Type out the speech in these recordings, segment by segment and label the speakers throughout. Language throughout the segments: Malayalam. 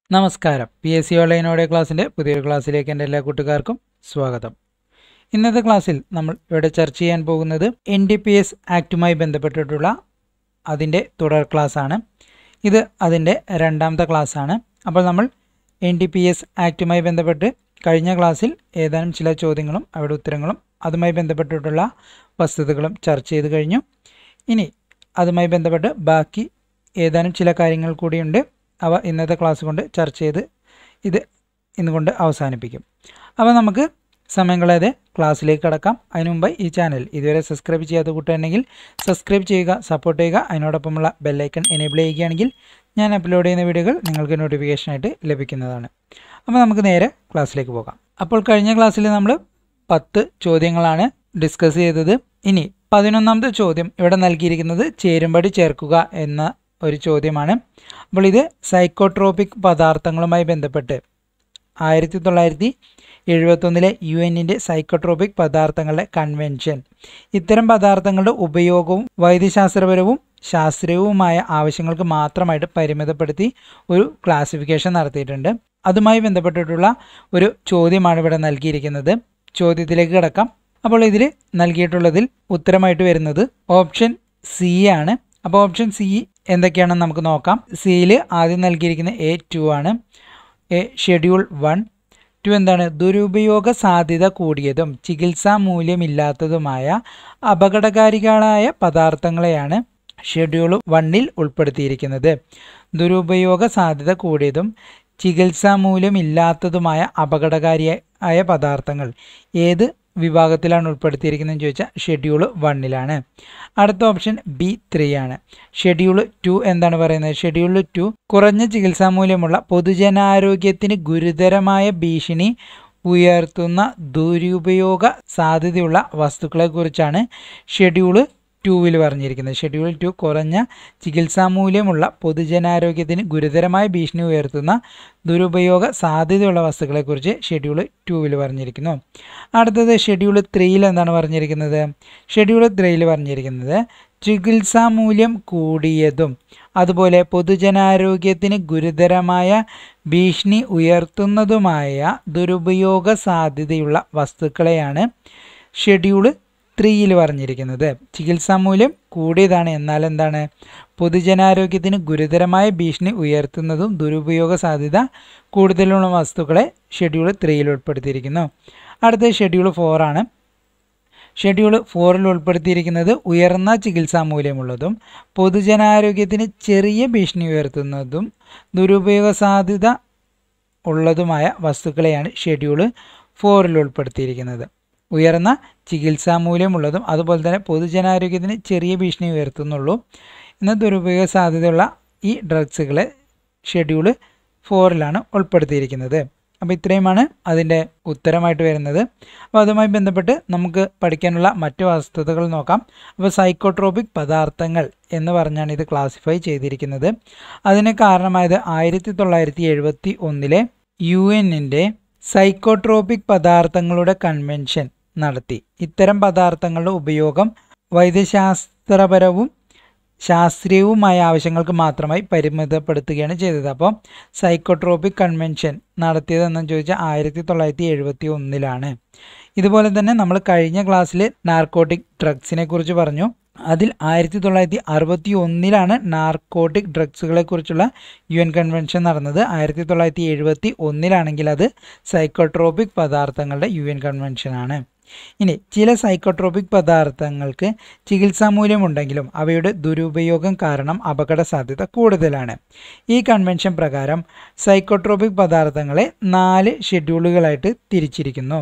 Speaker 1: നമസ്കാരം P S C online audio ക്ലാസ്സിൻ്റെ പുതിയൊരു ക്ലാസ്സിലേക്ക് എൻ്റെ എല്ലാ കൂട്ടുകാർക്കും സ്വാഗതം ഇന്നത്തെ ക്ലാസ്സിൽ നമ്മൾ ഇവിടെ ചർച്ച ചെയ്യാൻ പോകുന്നത് എൻ ഡി പി എസ് ആക്റ്റുമായി ബന്ധപ്പെട്ടിട്ടുള്ള അതിൻ്റെ തുടർ ക്ലാസ്സാണ് ഇത് അതിൻ്റെ രണ്ടാമത്തെ ക്ലാസ്സാണ് അപ്പോൾ നമ്മൾ എൻ ഡി പി എസ് ആക്റ്റുമായി ബന്ധപ്പെട്ട് കഴിഞ്ഞ ക്ലാസ്സിൽ ഏതാനും ചില ചോദ്യങ്ങളും അവിടെ ഉത്തരങ്ങളും അതുമായി ബന്ധപ്പെട്ടിട്ടുള്ള വസ്തുതകളും ചർച്ച ചെയ്ത് കഴിഞ്ഞു ഇനി അതുമായി ബന്ധപ്പെട്ട് ബാക്കി ഏതാനും ചില കാര്യങ്ങൾ കൂടിയുണ്ട് അവ ഇന്നത്തെ ക്ലാസ് കൊണ്ട് ചർച്ച ചെയ്ത് ഇത് ഇന്നുകൊണ്ട് അവസാനിപ്പിക്കും അപ്പോൾ നമുക്ക് സമയം കളയാതെ ക്ലാസ്സിലേക്ക് കടക്കാം അതിനു മുമ്പായി ഈ ചാനൽ ഇതുവരെ സബ്സ്ക്രൈബ് ചെയ്യാത്ത കൂട്ടുണ്ടെങ്കിൽ സബ്സ്ക്രൈബ് ചെയ്യുക സപ്പോർട്ട് ചെയ്യുക അതിനോടൊപ്പമുള്ള ബെല്ലൈക്കൺ എനേബിൾ ചെയ്യുകയാണെങ്കിൽ ഞാൻ അപ്ലോഡ് ചെയ്യുന്ന വീഡിയോകൾ നിങ്ങൾക്ക് നോട്ടിഫിക്കേഷനായിട്ട് ലഭിക്കുന്നതാണ് അപ്പോൾ നമുക്ക് നേരെ ക്ലാസ്സിലേക്ക് പോകാം അപ്പോൾ കഴിഞ്ഞ ക്ലാസ്സിൽ നമ്മൾ പത്ത് ചോദ്യങ്ങളാണ് ഡിസ്കസ് ചെയ്തത് ഇനി പതിനൊന്നാമത്തെ ചോദ്യം ഇവിടെ നൽകിയിരിക്കുന്നത് ചേരുംപടി ചേർക്കുക എന്ന ഒരു ചോദ്യമാണ് അപ്പോൾ ഇത് സൈക്കോട്രോപിക് പദാർത്ഥങ്ങളുമായി ബന്ധപ്പെട്ട് ആയിരത്തി തൊള്ളായിരത്തി എഴുപത്തൊന്നിലെ യു എന്നിൻ്റെ സൈക്കോട്രോപിക് പദാർത്ഥങ്ങളുടെ കൺവെൻഷൻ ഇത്തരം പദാർത്ഥങ്ങളുടെ ഉപയോഗവും വൈദ്യശാസ്ത്രപരവും ശാസ്ത്രീയവുമായ ആവശ്യങ്ങൾക്ക് മാത്രമായിട്ട് പരിമിതപ്പെടുത്തി ഒരു ക്ലാസിഫിക്കേഷൻ നടത്തിയിട്ടുണ്ട് അതുമായി ബന്ധപ്പെട്ടിട്ടുള്ള ഒരു ചോദ്യമാണ് ഇവിടെ നൽകിയിരിക്കുന്നത് ചോദ്യത്തിലേക്ക് കിടക്കാം അപ്പോൾ ഇതിൽ നൽകിയിട്ടുള്ളതിൽ ഉത്തരമായിട്ട് വരുന്നത് ഓപ്ഷൻ സി ആണ് അപ്പോൾ ഓപ്ഷൻ സി എന്തൊക്കെയാണെന്ന് നമുക്ക് നോക്കാം സിയിൽ ആദ്യം നൽകിയിരിക്കുന്ന എ ടു ആണ് എ ഷെഡ്യൂൾ വൺ ടു എന്താണ് ദുരുപയോഗ സാധ്യത കൂടിയതും ചികിത്സാ മൂല്യമില്ലാത്തതുമായ അപകടകാരികളായ പദാർത്ഥങ്ങളെയാണ് ഷെഡ്യൂൾ വണ്ണിൽ ഉൾപ്പെടുത്തിയിരിക്കുന്നത് ദുരുപയോഗ സാധ്യത കൂടിയതും ചികിത്സാ മൂല്യമില്ലാത്തതുമായ അപകടകാരിയായ പദാർത്ഥങ്ങൾ ഏത് വിഭാഗത്തിലാണ് ഉൾപ്പെടുത്തിയിരിക്കുന്നതെന്ന് ചോദിച്ചാൽ ഷെഡ്യൂൾ വണ്ണിലാണ് അടുത്ത ഓപ്ഷൻ ബി ത്രീ ആണ് ഷെഡ്യൂൾ ടു എന്താണ് പറയുന്നത് ഷെഡ്യൂൾ ടു കുറഞ്ഞ ചികിത്സാ മൂല്യമുള്ള പൊതുജനാരോഗ്യത്തിന് ഗുരുതരമായ ഭീഷണി ഉയർത്തുന്ന ദുരുപയോഗ സാധ്യതയുള്ള വസ്തുക്കളെക്കുറിച്ചാണ് ഷെഡ്യൂൾ ടൂവിൽ പറഞ്ഞിരിക്കുന്നത് ഷെഡ്യൂൾ ടു കുറഞ്ഞ ചികിത്സാ മൂല്യമുള്ള പൊതുജനാരോഗ്യത്തിന് ഗുരുതരമായ ഭീഷണി ഉയർത്തുന്ന ദുരുപയോഗ സാധ്യതയുള്ള വസ്തുക്കളെക്കുറിച്ച് ഷെഡ്യൂൾ ടൂവിൽ പറഞ്ഞിരിക്കുന്നു അടുത്തത് ഷെഡ്യൂൾ ത്രീയിൽ എന്താണ് പറഞ്ഞിരിക്കുന്നത് ഷെഡ്യൂൾ ത്രീയിൽ പറഞ്ഞിരിക്കുന്നത് ചികിത്സാ മൂല്യം കൂടിയതും അതുപോലെ പൊതുജനാരോഗ്യത്തിന് ഗുരുതരമായ ഭീഷണി ഉയർത്തുന്നതുമായ ദുരുപയോഗ സാധ്യതയുള്ള വസ്തുക്കളെയാണ് ഷെഡ്യൂൾ ത്രീയിൽ പറഞ്ഞിരിക്കുന്നത് ചികിത്സാ മൂല്യം കൂടിയതാണ് എന്നാൽ എന്താണ് പൊതുജനാരോഗ്യത്തിന് ഗുരുതരമായ ഭീഷണി ഉയർത്തുന്നതും ദുരുപയോഗ സാധ്യത കൂടുതലുള്ള വസ്തുക്കളെ ഷെഡ്യൂൾ ത്രീയിൽ ഉൾപ്പെടുത്തിയിരിക്കുന്നു അടുത്ത ഷെഡ്യൂൾ ഫോറാണ് ഷെഡ്യൂൾ ഫോറിൽ ഉൾപ്പെടുത്തിയിരിക്കുന്നത് ഉയർന്ന ചികിത്സാ മൂല്യമുള്ളതും പൊതുജനാരോഗ്യത്തിന് ചെറിയ ഭീഷണി ഉയർത്തുന്നതും ദുരുപയോഗ സാധ്യത ഉള്ളതുമായ വസ്തുക്കളെയാണ് ഷെഡ്യൂൾ ഫോറിൽ ഉൾപ്പെടുത്തിയിരിക്കുന്നത് ഉയർന്ന ചികിത്സാ മൂല്യമുള്ളതും അതുപോലെ തന്നെ പൊതുജനാരോഗ്യത്തിന് ചെറിയ ഭീഷണി ഉയർത്തുന്നുള്ളൂ എന്ന ദുരുപയോഗ സാധ്യതയുള്ള ഈ ഡ്രഗ്സുകളെ ഷെഡ്യൂൾ ഫോറിലാണ് ഉൾപ്പെടുത്തിയിരിക്കുന്നത് അപ്പോൾ ഇത്രയുമാണ് അതിൻ്റെ ഉത്തരമായിട്ട് വരുന്നത് അപ്പോൾ അതുമായി ബന്ധപ്പെട്ട് നമുക്ക് പഠിക്കാനുള്ള മറ്റു വസ്തുതകൾ നോക്കാം അപ്പോൾ സൈക്കോട്രോപിക് പദാർത്ഥങ്ങൾ എന്ന് പറഞ്ഞാണ് ഇത് ക്ലാസിഫൈ ചെയ്തിരിക്കുന്നത് അതിന് കാരണമായത് ആയിരത്തി തൊള്ളായിരത്തി എഴുപത്തി ഒന്നിലെ യു എന്നിൻ്റെ സൈക്കോട്രോപിക് പദാർത്ഥങ്ങളുടെ കൺവെൻഷൻ നടത്തി ഇത്തരം പദാർത്ഥങ്ങളുടെ ഉപയോഗം വൈദ്യശാസ്ത്രപരവും ശാസ്ത്രീയവുമായ ആവശ്യങ്ങൾക്ക് മാത്രമായി പരിമിതപ്പെടുത്തുകയാണ് ചെയ്തത് അപ്പോൾ സൈക്കോട്രോപിക് കൺവെൻഷൻ നടത്തിയതെന്ന് ചോദിച്ചാൽ ആയിരത്തി തൊള്ളായിരത്തി എഴുപത്തി ഒന്നിലാണ് ഇതുപോലെ തന്നെ നമ്മൾ കഴിഞ്ഞ ക്ലാസ്സിൽ നാർക്കോട്ടിക് ഡ്രഗ്സിനെ കുറിച്ച് പറഞ്ഞു അതിൽ ആയിരത്തി തൊള്ളായിരത്തി അറുപത്തി ഒന്നിലാണ് നാർക്കോട്ടിക് ഡ്രഗ്സുകളെ കുറിച്ചുള്ള യു എൻ കൺവെൻഷൻ നടന്നത് ആയിരത്തി തൊള്ളായിരത്തി എഴുപത്തി ഒന്നിലാണെങ്കിൽ അത് സൈക്കോട്രോപിക് പദാർത്ഥങ്ങളുടെ യു എൻ കൺവെൻഷനാണ് ഇനി ചില സൈക്കോട്രോപിക് പദാർത്ഥങ്ങൾക്ക് ചികിത്സാ മൂല്യമുണ്ടെങ്കിലും അവയുടെ ദുരുപയോഗം കാരണം അപകട സാധ്യത കൂടുതലാണ് ഈ കൺവെൻഷൻ പ്രകാരം സൈക്കോട്രോപിക് പദാർത്ഥങ്ങളെ നാല് ഷെഡ്യൂളുകളായിട്ട് തിരിച്ചിരിക്കുന്നു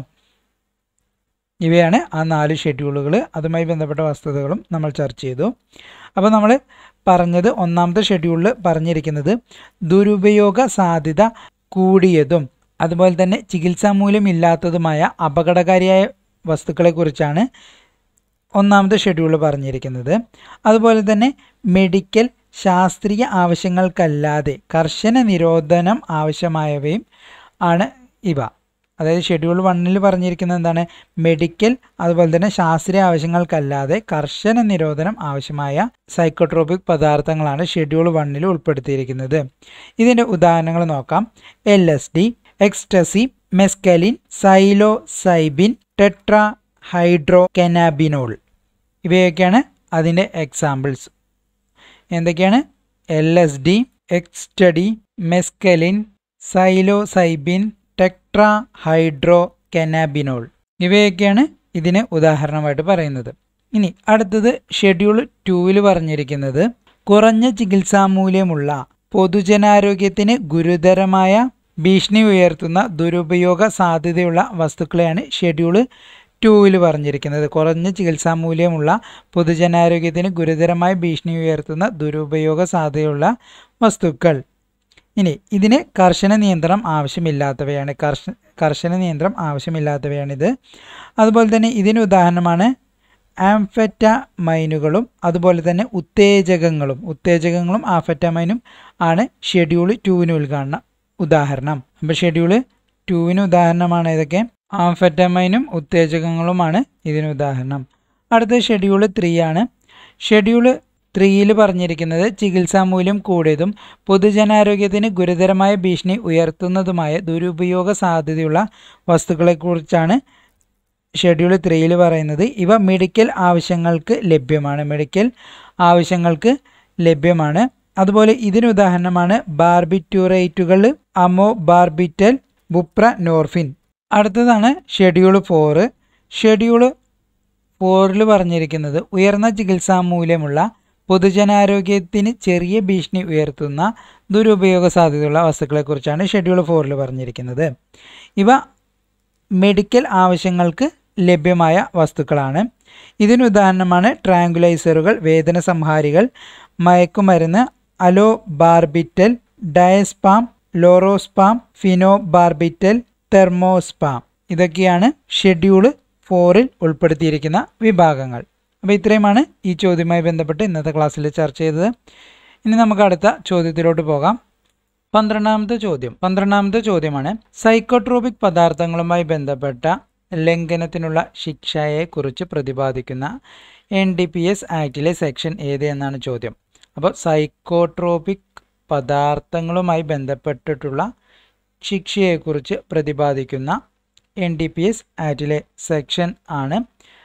Speaker 1: ഇവയാണ് ആ നാല് ഷെഡ്യൂളുകൾ അതുമായി ബന്ധപ്പെട്ട വസ്തുതകളും നമ്മൾ ചർച്ച ചെയ്തു അപ്പോൾ നമ്മൾ പറഞ്ഞത് ഒന്നാമത്തെ ഷെഡ്യൂളിൽ പറഞ്ഞിരിക്കുന്നത് ദുരുപയോഗ സാധ്യത കൂടിയതും അതുപോലെ തന്നെ ചികിത്സാ മൂല്യമില്ലാത്തതുമായ അപകടകാരിയായ വസ്തുക്കളെക്കുറിച്ചാണ് ഒന്നാമത്തെ ഷെഡ്യൂൾ പറഞ്ഞിരിക്കുന്നത് അതുപോലെ തന്നെ മെഡിക്കൽ ശാസ്ത്രീയ ആവശ്യങ്ങൾക്കല്ലാതെ കർശന നിരോധനം ആവശ്യമായവയും ആണ് ഇവ അതായത് ഷെഡ്യൂൾ വണ്ണിൽ പറഞ്ഞിരിക്കുന്നത് എന്താണ് മെഡിക്കൽ അതുപോലെ തന്നെ ശാസ്ത്രീയ ആവശ്യങ്ങൾക്കല്ലാതെ കർശന നിരോധനം ആവശ്യമായ സൈക്കോട്രോപിക് പദാർത്ഥങ്ങളാണ് ഷെഡ്യൂൾ വണ്ണിൽ ഉൾപ്പെടുത്തിയിരിക്കുന്നത് ഇതിൻ്റെ ഉദാഹരണങ്ങൾ നോക്കാം L S D ecstasy mescaline psilocybin tetrahydrocannabinol ഇവയൊക്കെയാണ് അതിൻ്റെ എക്സാമ്പിൾസ് എന്തൊക്കെയാണ് L S D ecstasy mescaline psilocybin tetrahydrocannabinol ഇവയൊക്കെയാണ് ഇതിന് ഉദാഹരണമായിട്ട് പറയുന്നത് ഇനി അടുത്തത് ഷെഡ്യൂൾ ടൂവിൽ പറഞ്ഞിരിക്കുന്നത് കുറഞ്ഞ ചികിത്സാമൂല്യമുള്ള പൊതുജനാരോഗ്യത്തിന് ഗുരുതരമായ ഭീഷണി ഉയർത്തുന്ന ദുരുപയോഗ സാധ്യതയുള്ള വസ്തുക്കളെയാണ് ഷെഡ്യൂള് ടൂവിൽ പറഞ്ഞിരിക്കുന്നത് കുറഞ്ഞ ചികിത്സാ മൂല്യമുള്ള പൊതുജനാരോഗ്യത്തിന് ഗുരുതരമായ ഭീഷണി ഉയർത്തുന്ന ദുരുപയോഗ സാധ്യതയുള്ള വസ്തുക്കൾ ഇനി ഇതിന് കർശന നിയന്ത്രണം ആവശ്യമില്ലാത്തവയാണ് കർശ കർശന നിയന്ത്രണം ആവശ്യമില്ലാത്തവയാണിത് അതുപോലെ തന്നെ ഇതിന് ഉദാഹരണമാണ് ആംഫെറ്റമൈനുകളും അതുപോലെ തന്നെ ഉത്തേജകങ്ങളും ഉത്തേജകങ്ങളും ആഫെറ്റമൈനും ആണ് ഷെഡ്യൂൾ ടൂവിന് ഉദ്ഘാടന ഉദാഹരണം അപ്പോൾ ഷെഡ്യൂൾ ടൂവിന് ഉദാഹരണമാണ് ഇതൊക്കെ ആംഫെറ്റമൈനും ഉത്തേജകങ്ങളുമാണ് ഇതിന് ഉദാഹരണം അടുത്ത ഷെഡ്യൂൾ ത്രീ ആണ് ഷെഡ്യൂൾ ത്രീയിൽ പറഞ്ഞിരിക്കുന്നത് ചികിത്സാ മൂല്യം കൂടിയതും പൊതുജനാരോഗ്യത്തിന് ഗുരുതരമായ ഭീഷണി ഉയർത്തുന്നതുമായ ദുരുപയോഗ സാധ്യതയുള്ള വസ്തുക്കളെക്കുറിച്ചാണ് ഷെഡ്യൂൾ ത്രീയിൽ പറയുന്നത് ഇവ മെഡിക്കൽ ആവശ്യങ്ങൾക്ക് ലഭ്യമാണ് മെഡിക്കൽ ആവശ്യങ്ങൾക്ക് ലഭ്യമാണ് അതുപോലെ ഇതിന് ഉദാഹരണമാണ് ബാർബിറ്റ്യൂറേറ്റുകൾ അമോ ബാർബിറ്റൽ ബുപ്ര നോർഫിൻ അടുത്തതാണ് ഷെഡ്യൂൾ ഫോറ് ഷെഡ്യൂൾ ഫോറിൽ പറഞ്ഞിരിക്കുന്നത് ഉയർന്ന ചികിത്സാ മൂല്യമുള്ള പൊതുജനാരോഗ്യത്തിന് ചെറിയ ഭീഷണി ഉയർത്തുന്ന ദുരുപയോഗ സാധ്യതയുള്ള വസ്തുക്കളെക്കുറിച്ചാണ് ഷെഡ്യൂൾ ഫോറിൽ പറഞ്ഞിരിക്കുന്നത് ഇവ മെഡിക്കൽ ആവശ്യങ്ങൾക്ക് ലഭ്യമായ വസ്തുക്കളാണ് ഇതിന് ഉദാഹരണമാണ് ട്രാങ്കുലൈസറുകൾ വേദന സംഹാരികൾ മയക്കുമരുന്ന് അലോ ബാർബിറ്റൽ ഡയസ്പാം ലോറോസ്പാം ഫിനോ ബാർബിറ്റൽ തെർമോസ്പാം ഇതൊക്കെയാണ് ഷെഡ്യൂൾ ഫോറിൽ ഉൾപ്പെടുത്തിയിരിക്കുന്ന വിഭാഗങ്ങൾ അപ്പോൾ ഇത്രയുമാണ് ഈ ചോദ്യവുമായി ബന്ധപ്പെട്ട് ഇന്നത്തെ ക്ലാസ്സിൽ ചർച്ച ചെയ്തത് ഇനി നമുക്ക് അടുത്ത ചോദ്യത്തിലോട്ട് പോകാം പന്ത്രണ്ടാമത്തെ ചോദ്യം പന്ത്രണ്ടാമത്തെ ചോദ്യമാണ് സൈക്കോട്രോപിക് പദാർത്ഥങ്ങളുമായി ബന്ധപ്പെട്ട ലംഘനത്തിനുള്ള ശിക്ഷയെക്കുറിച്ച് പ്രതിപാദിക്കുന്ന എൻ ഡി പി എസ് ആക്ടിലെ സെക്ഷൻ ഏത് എന്നാണ് ചോദ്യം അപ്പോൾ സൈക്കോട്രോപിക് പദാർത്ഥങ്ങളുമായി ബന്ധപ്പെട്ടിട്ടുള്ള ശിക്ഷയെക്കുറിച്ച് പ്രതിപാദിക്കുന്ന എൻ ഡി പി എസ് ആക്ടിലെ സെക്ഷൻ ആണ്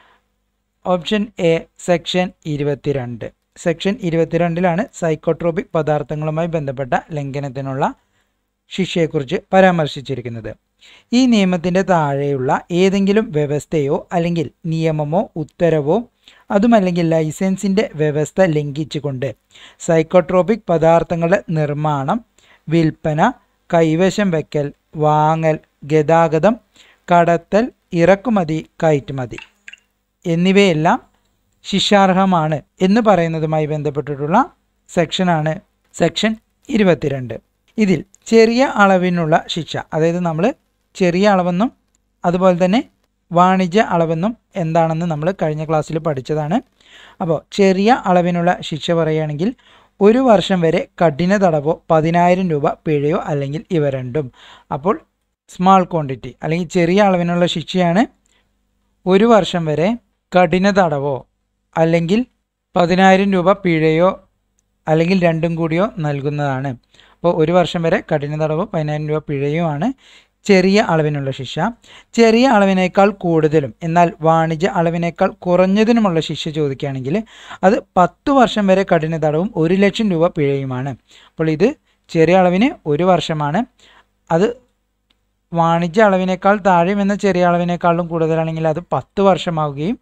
Speaker 1: ഓപ്ഷൻ എ സെക്ഷൻ ഇരുപത്തിരണ്ട് സെക്ഷൻ ഇരുപത്തിരണ്ടിലാണ് സൈക്കോട്രോപിക് പദാർത്ഥങ്ങളുമായി ബന്ധപ്പെട്ട ലംഘനത്തിനുള്ള ശിക്ഷയെക്കുറിച്ച് പരാമർശിച്ചിരിക്കുന്നത് ഈ നിയമത്തിൻ്റെ താഴെയുള്ള ഏതെങ്കിലും വ്യവസ്ഥയോ അല്ലെങ്കിൽ നിയമമോ ഉത്തരവോ അതുമല്ലെങ്കിൽ ലൈസൻസിൻ്റെ വ്യവസ്ഥ ലംഘിച്ചുകൊണ്ട് സൈക്കോട്രോപിക് പദാർത്ഥങ്ങളുടെ നിർമ്മാണം വിൽപ്പന കൈവശം വയ്ക്കൽ വാങ്ങൽ ഗതാഗതം കടത്തൽ ഇറക്കുമതി കയറ്റുമതി എന്നിവയെല്ലാം ശിക്ഷാർഹമാണ് എന്ന് പറയുന്നതുമായി ബന്ധപ്പെട്ടിട്ടുള്ള സെക്ഷനാണ് സെക്ഷൻ ഇരുപത്തിരണ്ട് ഇതിൽ ചെറിയ അളവിനുള്ള ശിക്ഷ അതായത് നമ്മൾ ചെറിയ അളവെന്നും അതുപോലെ തന്നെ വാണിജ്യ അളവെന്നും എന്താണെന്ന് നമ്മൾ കഴിഞ്ഞ ക്ലാസ്സിൽ പഠിച്ചതാണ് അപ്പോൾ ചെറിയ അളവിനുള്ള ശിക്ഷ പറയുകയാണെങ്കിൽ ഒരു വർഷം വരെ കഠിന തടവോ പതിനായിരം രൂപ പിഴയോ അല്ലെങ്കിൽ ഇവ രണ്ടും അപ്പോൾ സ്മാൾ ക്വാണ്ടിറ്റി അല്ലെങ്കിൽ ചെറിയ അളവിനുള്ള ശിക്ഷയാണ് ഒരു വർഷം വരെ കഠിന തടവോ അല്ലെങ്കിൽ പതിനായിരം രൂപ പിഴയോ അല്ലെങ്കിൽ രണ്ടും കൂടിയോ നൽകുന്നതാണ് അപ്പോൾ ഒരു വർഷം വരെ കഠിന തടവോ പതിനായിരം രൂപ പിഴയുമാണ് ചെറിയ അളവിനുള്ള ശിക്ഷ ചെറിയ അളവിനേക്കാൾ കൂടുതലും എന്നാൽ വാണിജ്യ അളവിനേക്കാൾ കുറഞ്ഞതിനുമുള്ള ശിക്ഷ ചോദിക്കുകയാണെങ്കിൽ അത് പത്ത് വർഷം വരെ കഠിന തടവും ഒരു ലക്ഷം രൂപ പിഴയുമാണ് അപ്പോൾ ഇത് ചെറിയ അളവിന് ഒരു വർഷമാണ് അത് വാണിജ്യ അളവിനേക്കാൾ താഴെയും എന്ന ചെറിയ അളവിനേക്കാളും കൂടുതലാണെങ്കിൽ അത് പത്ത് വർഷമാവുകയും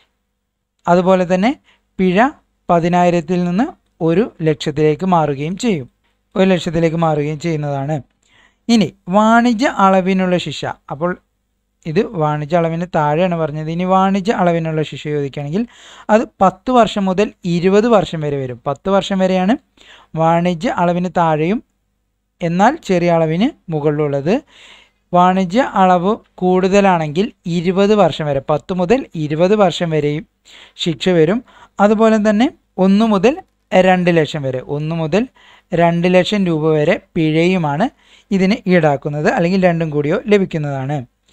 Speaker 1: അതുപോലെ തന്നെ പിഴ പതിനായിരത്തിൽ നിന്ന് ഒരു ലക്ഷത്തിലേക്ക് മാറുകയും ചെയ്യും ഒരു ലക്ഷത്തിലേക്ക് മാറുകയും ചെയ്യുന്നതാണ് ഇനി വാണിജ്യ അളവിനുള്ള ശിക്ഷ അപ്പോൾ ഇത് വാണിജ്യ അളവിന് താഴെയാണ് പറഞ്ഞത് ഇനി വാണിജ്യ അളവിനുള്ള ശിക്ഷ ചോദിക്കുകയാണെങ്കിൽ അത് പത്ത് വർഷം മുതൽ ഇരുപത് വർഷം വരെ വരും പത്ത് വർഷം വരെയാണ് വാണിജ്യ അളവിന് താഴെയും എന്നാൽ ചെറിയ അളവിന് മുകളിലുള്ളത് വാണിജ്യ അളവ് കൂടുതലാണെങ്കിൽ ഇരുപത് വർഷം വരെ പത്ത് മുതൽ ഇരുപത് വർഷം വരെയും ശിക്ഷ വരും അതുപോലെ തന്നെ ഒന്ന് മുതൽ രണ്ട് ലക്ഷം വരെ ഒന്ന് മുതൽ രണ്ട് ലക്ഷം രൂപ വരെ പിഴയുമാണ് ഇതിന് ഈടാക്കുന്നത് അല്ലെങ്കിൽ രണ്ടും കൂടിയോ ലഭിക്കുന്നതാണ്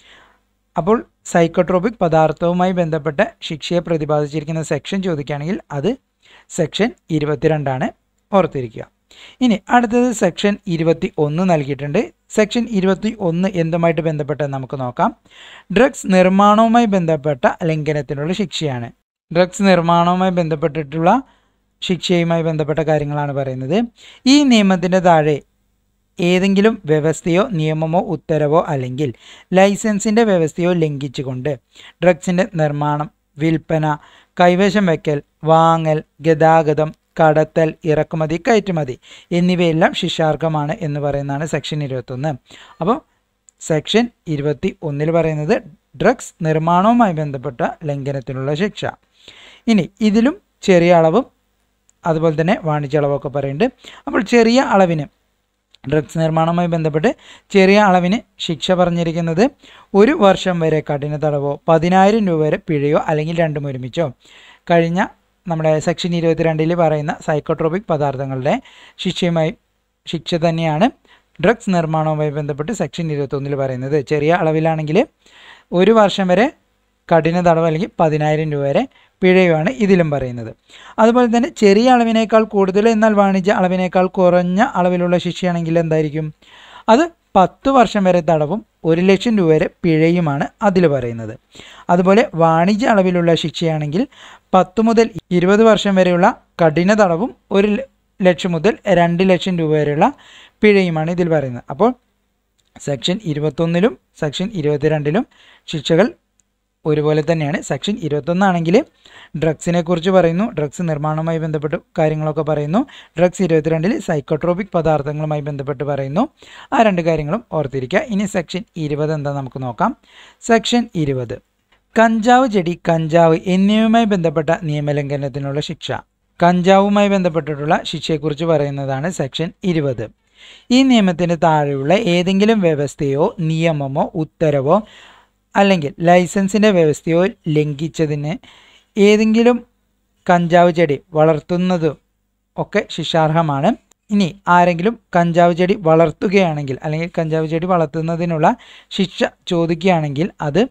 Speaker 1: അപ്പോൾ സൈക്കോട്രോപിക് പദാർത്ഥവുമായി ബന്ധപ്പെട്ട ശിക്ഷയെ പ്രതിപാദിച്ചിരിക്കുന്ന സെക്ഷൻ ചോദിക്കുകയാണെങ്കിൽ അത് സെക്ഷൻ ഇരുപത്തിരണ്ടാണ് ഓർത്തിരിക്കുക ഇനി അടുത്തത് സെക്ഷൻ ഇരുപത്തി ഒന്ന് നൽകിയിട്ടുണ്ട് സെക്ഷൻ ഇരുപത്തി ഒന്ന് എന്തുമായിട്ട് ബന്ധപ്പെട്ട് നമുക്ക് നോക്കാം ഡ്രഗ്സ് നിർമ്മാണവുമായി ബന്ധപ്പെട്ട ലംഘനത്തിനുള്ള ശിക്ഷയാണ് ഡ്രഗ്സ് നിർമ്മാണവുമായി ബന്ധപ്പെട്ടിട്ടുള്ള ശിക്ഷയുമായി ബന്ധപ്പെട്ട കാര്യങ്ങളാണ് പറയുന്നത് ഈ നിയമത്തിൻ്റെ താഴെ ഏതെങ്കിലും വ്യവസ്ഥയോ നിയമമോ ഉത്തരവോ അല്ലെങ്കിൽ ലൈസൻസിൻ്റെ വ്യവസ്ഥയോ ലംഘിച്ചുകൊണ്ട് ഡ്രഗ്സിൻ്റെ നിർമ്മാണം വിൽപ്പന കൈവശം വയ്ക്കൽ വാങ്ങൽ ഗതാഗതം കടത്തൽ ഇറക്കുമതി കയറ്റുമതി എന്നിവയെല്ലാം ശിക്ഷാർഹമാണ് എന്ന് പറയുന്നതാണ് സെക്ഷൻ ഇരുപത്തൊന്ന് അപ്പോൾ സെക്ഷൻ ഇരുപത്തി ഒന്നിൽ പറയുന്നത് ഡ്രഗ്സ് നിർമ്മാണവുമായി ബന്ധപ്പെട്ട ലംഘനത്തിനുള്ള ശിക്ഷ ഇനി ഇതിലും ചെറിയ അളവും അതുപോലെ തന്നെ വാണിജ്യ അളവൊക്കെ പറയുന്നുണ്ട് അപ്പോൾ ചെറിയ അളവിന് ഡ്രഗ്സ് നിർമ്മാണവുമായി ബന്ധപ്പെട്ട് ചെറിയ അളവിന് ശിക്ഷ പറഞ്ഞിരിക്കുന്നത് ഒരു വർഷം വരെ കഠിന തടവോ പതിനായിരം രൂപ വരെ പിഴയോ അല്ലെങ്കിൽ രണ്ടും ഒരുമിച്ചോ കഴിഞ്ഞ നമ്മുടെ സെക്ഷൻ ഇരുപത്തിരണ്ടിൽ പറയുന്ന സൈക്കോട്രോപിക് പദാർത്ഥങ്ങളുടെ ശിക്ഷയുമായി ശിക്ഷ തന്നെയാണ് ഡ്രഗ്സ് നിർമ്മാണവുമായി ബന്ധപ്പെട്ട് സെക്ഷൻ ഇരുപത്തൊന്നിൽ പറയുന്നത് ചെറിയ അളവിലാണെങ്കിൽ ഒരു വർഷം വരെ കഠിന തടവ് അല്ലെങ്കിൽ പതിനായിരം രൂപ വരെ പിഴയുമാണ് ഇതിലും പറയുന്നത് അതുപോലെ തന്നെ ചെറിയ അളവിനേക്കാൾ കൂടുതൽ എന്നാൽ വാണിജ്യ അളവിനേക്കാൾ കുറഞ്ഞ അളവിലുള്ള ശിക്ഷയാണെങ്കിൽ എന്തായിരിക്കും അത് പത്ത് വർഷം വരെ തടവും ഒരു ലക്ഷം രൂപ വരെ പിഴയുമാണ് അതിൽ പറയുന്നത് അതുപോലെ വാണിജ്യ അളവിലുള്ള ശിക്ഷയാണെങ്കിൽ പത്ത് മുതൽ ഇരുപത് വർഷം വരെയുള്ള കഠിന തടവും ഒരു ലക്ഷം മുതൽ രണ്ട് ലക്ഷം രൂപ വരെയുള്ള പിഴയുമാണ് ഇതിൽ പറയുന്നത് അപ്പോൾ സെക്ഷൻ ഇരുപത്തൊന്നിലും സെക്ഷൻ ഇരുപത്തിരണ്ടിലും ശിക്ഷകൾ ഒരുപോലെ തന്നെയാണ് സെക്ഷൻ ഇരുപത്തൊന്നാണെങ്കിൽ ഡ്രഗ്സിനെ കുറിച്ച് പറയുന്നു ഡ്രഗ്സ് നിർമ്മാണവുമായി ബന്ധപ്പെട്ട് കാര്യങ്ങളൊക്കെ പറയുന്നു ഡ്രഗ്സ് ഇരുപത്തിരണ്ടിൽ സൈക്കോട്രോപിക് പദാർത്ഥങ്ങളുമായി ബന്ധപ്പെട്ട് പറയുന്നു ആ രണ്ട് കാര്യങ്ങളും ഓർത്തിരിക്കുക ഇനി സെക്ഷൻ ഇരുപത് എന്താ നമുക്ക് നോക്കാം സെക്ഷൻ ഇരുപത് കഞ്ചാവ് ചെടി കഞ്ചാവ് എന്നിവയുമായി ബന്ധപ്പെട്ട നിയമലംഘനത്തിനുള്ള ശിക്ഷ കഞ്ചാവുമായി ബന്ധപ്പെട്ടിട്ടുള്ള ശിക്ഷയെക്കുറിച്ച് പറയുന്നതാണ് സെക്ഷൻ ഇരുപത് ഈ നിയമത്തിന് താഴെയുള്ള ഏതെങ്കിലും വ്യവസ്ഥയോ നിയമമോ ഉത്തരവോ അല്ലെങ്കിൽ ലൈസൻസിൻ്റെ വ്യവസ്ഥയോ ലംഘിച്ചതിന് ഏതെങ്കിലും കഞ്ചാവ് ചെടി വളർത്തുന്നതും ഒക്കെ ശിക്ഷാർഹമാണ് ഇനി ആരെങ്കിലും കഞ്ചാവ് ചെടി വളർത്തുകയാണെങ്കിൽ അല്ലെങ്കിൽ കഞ്ചാവ് ചെടി വളർത്തുന്നതിനുള്ള ശിക്ഷ ചോദിക്കുകയാണെങ്കിൽ അത്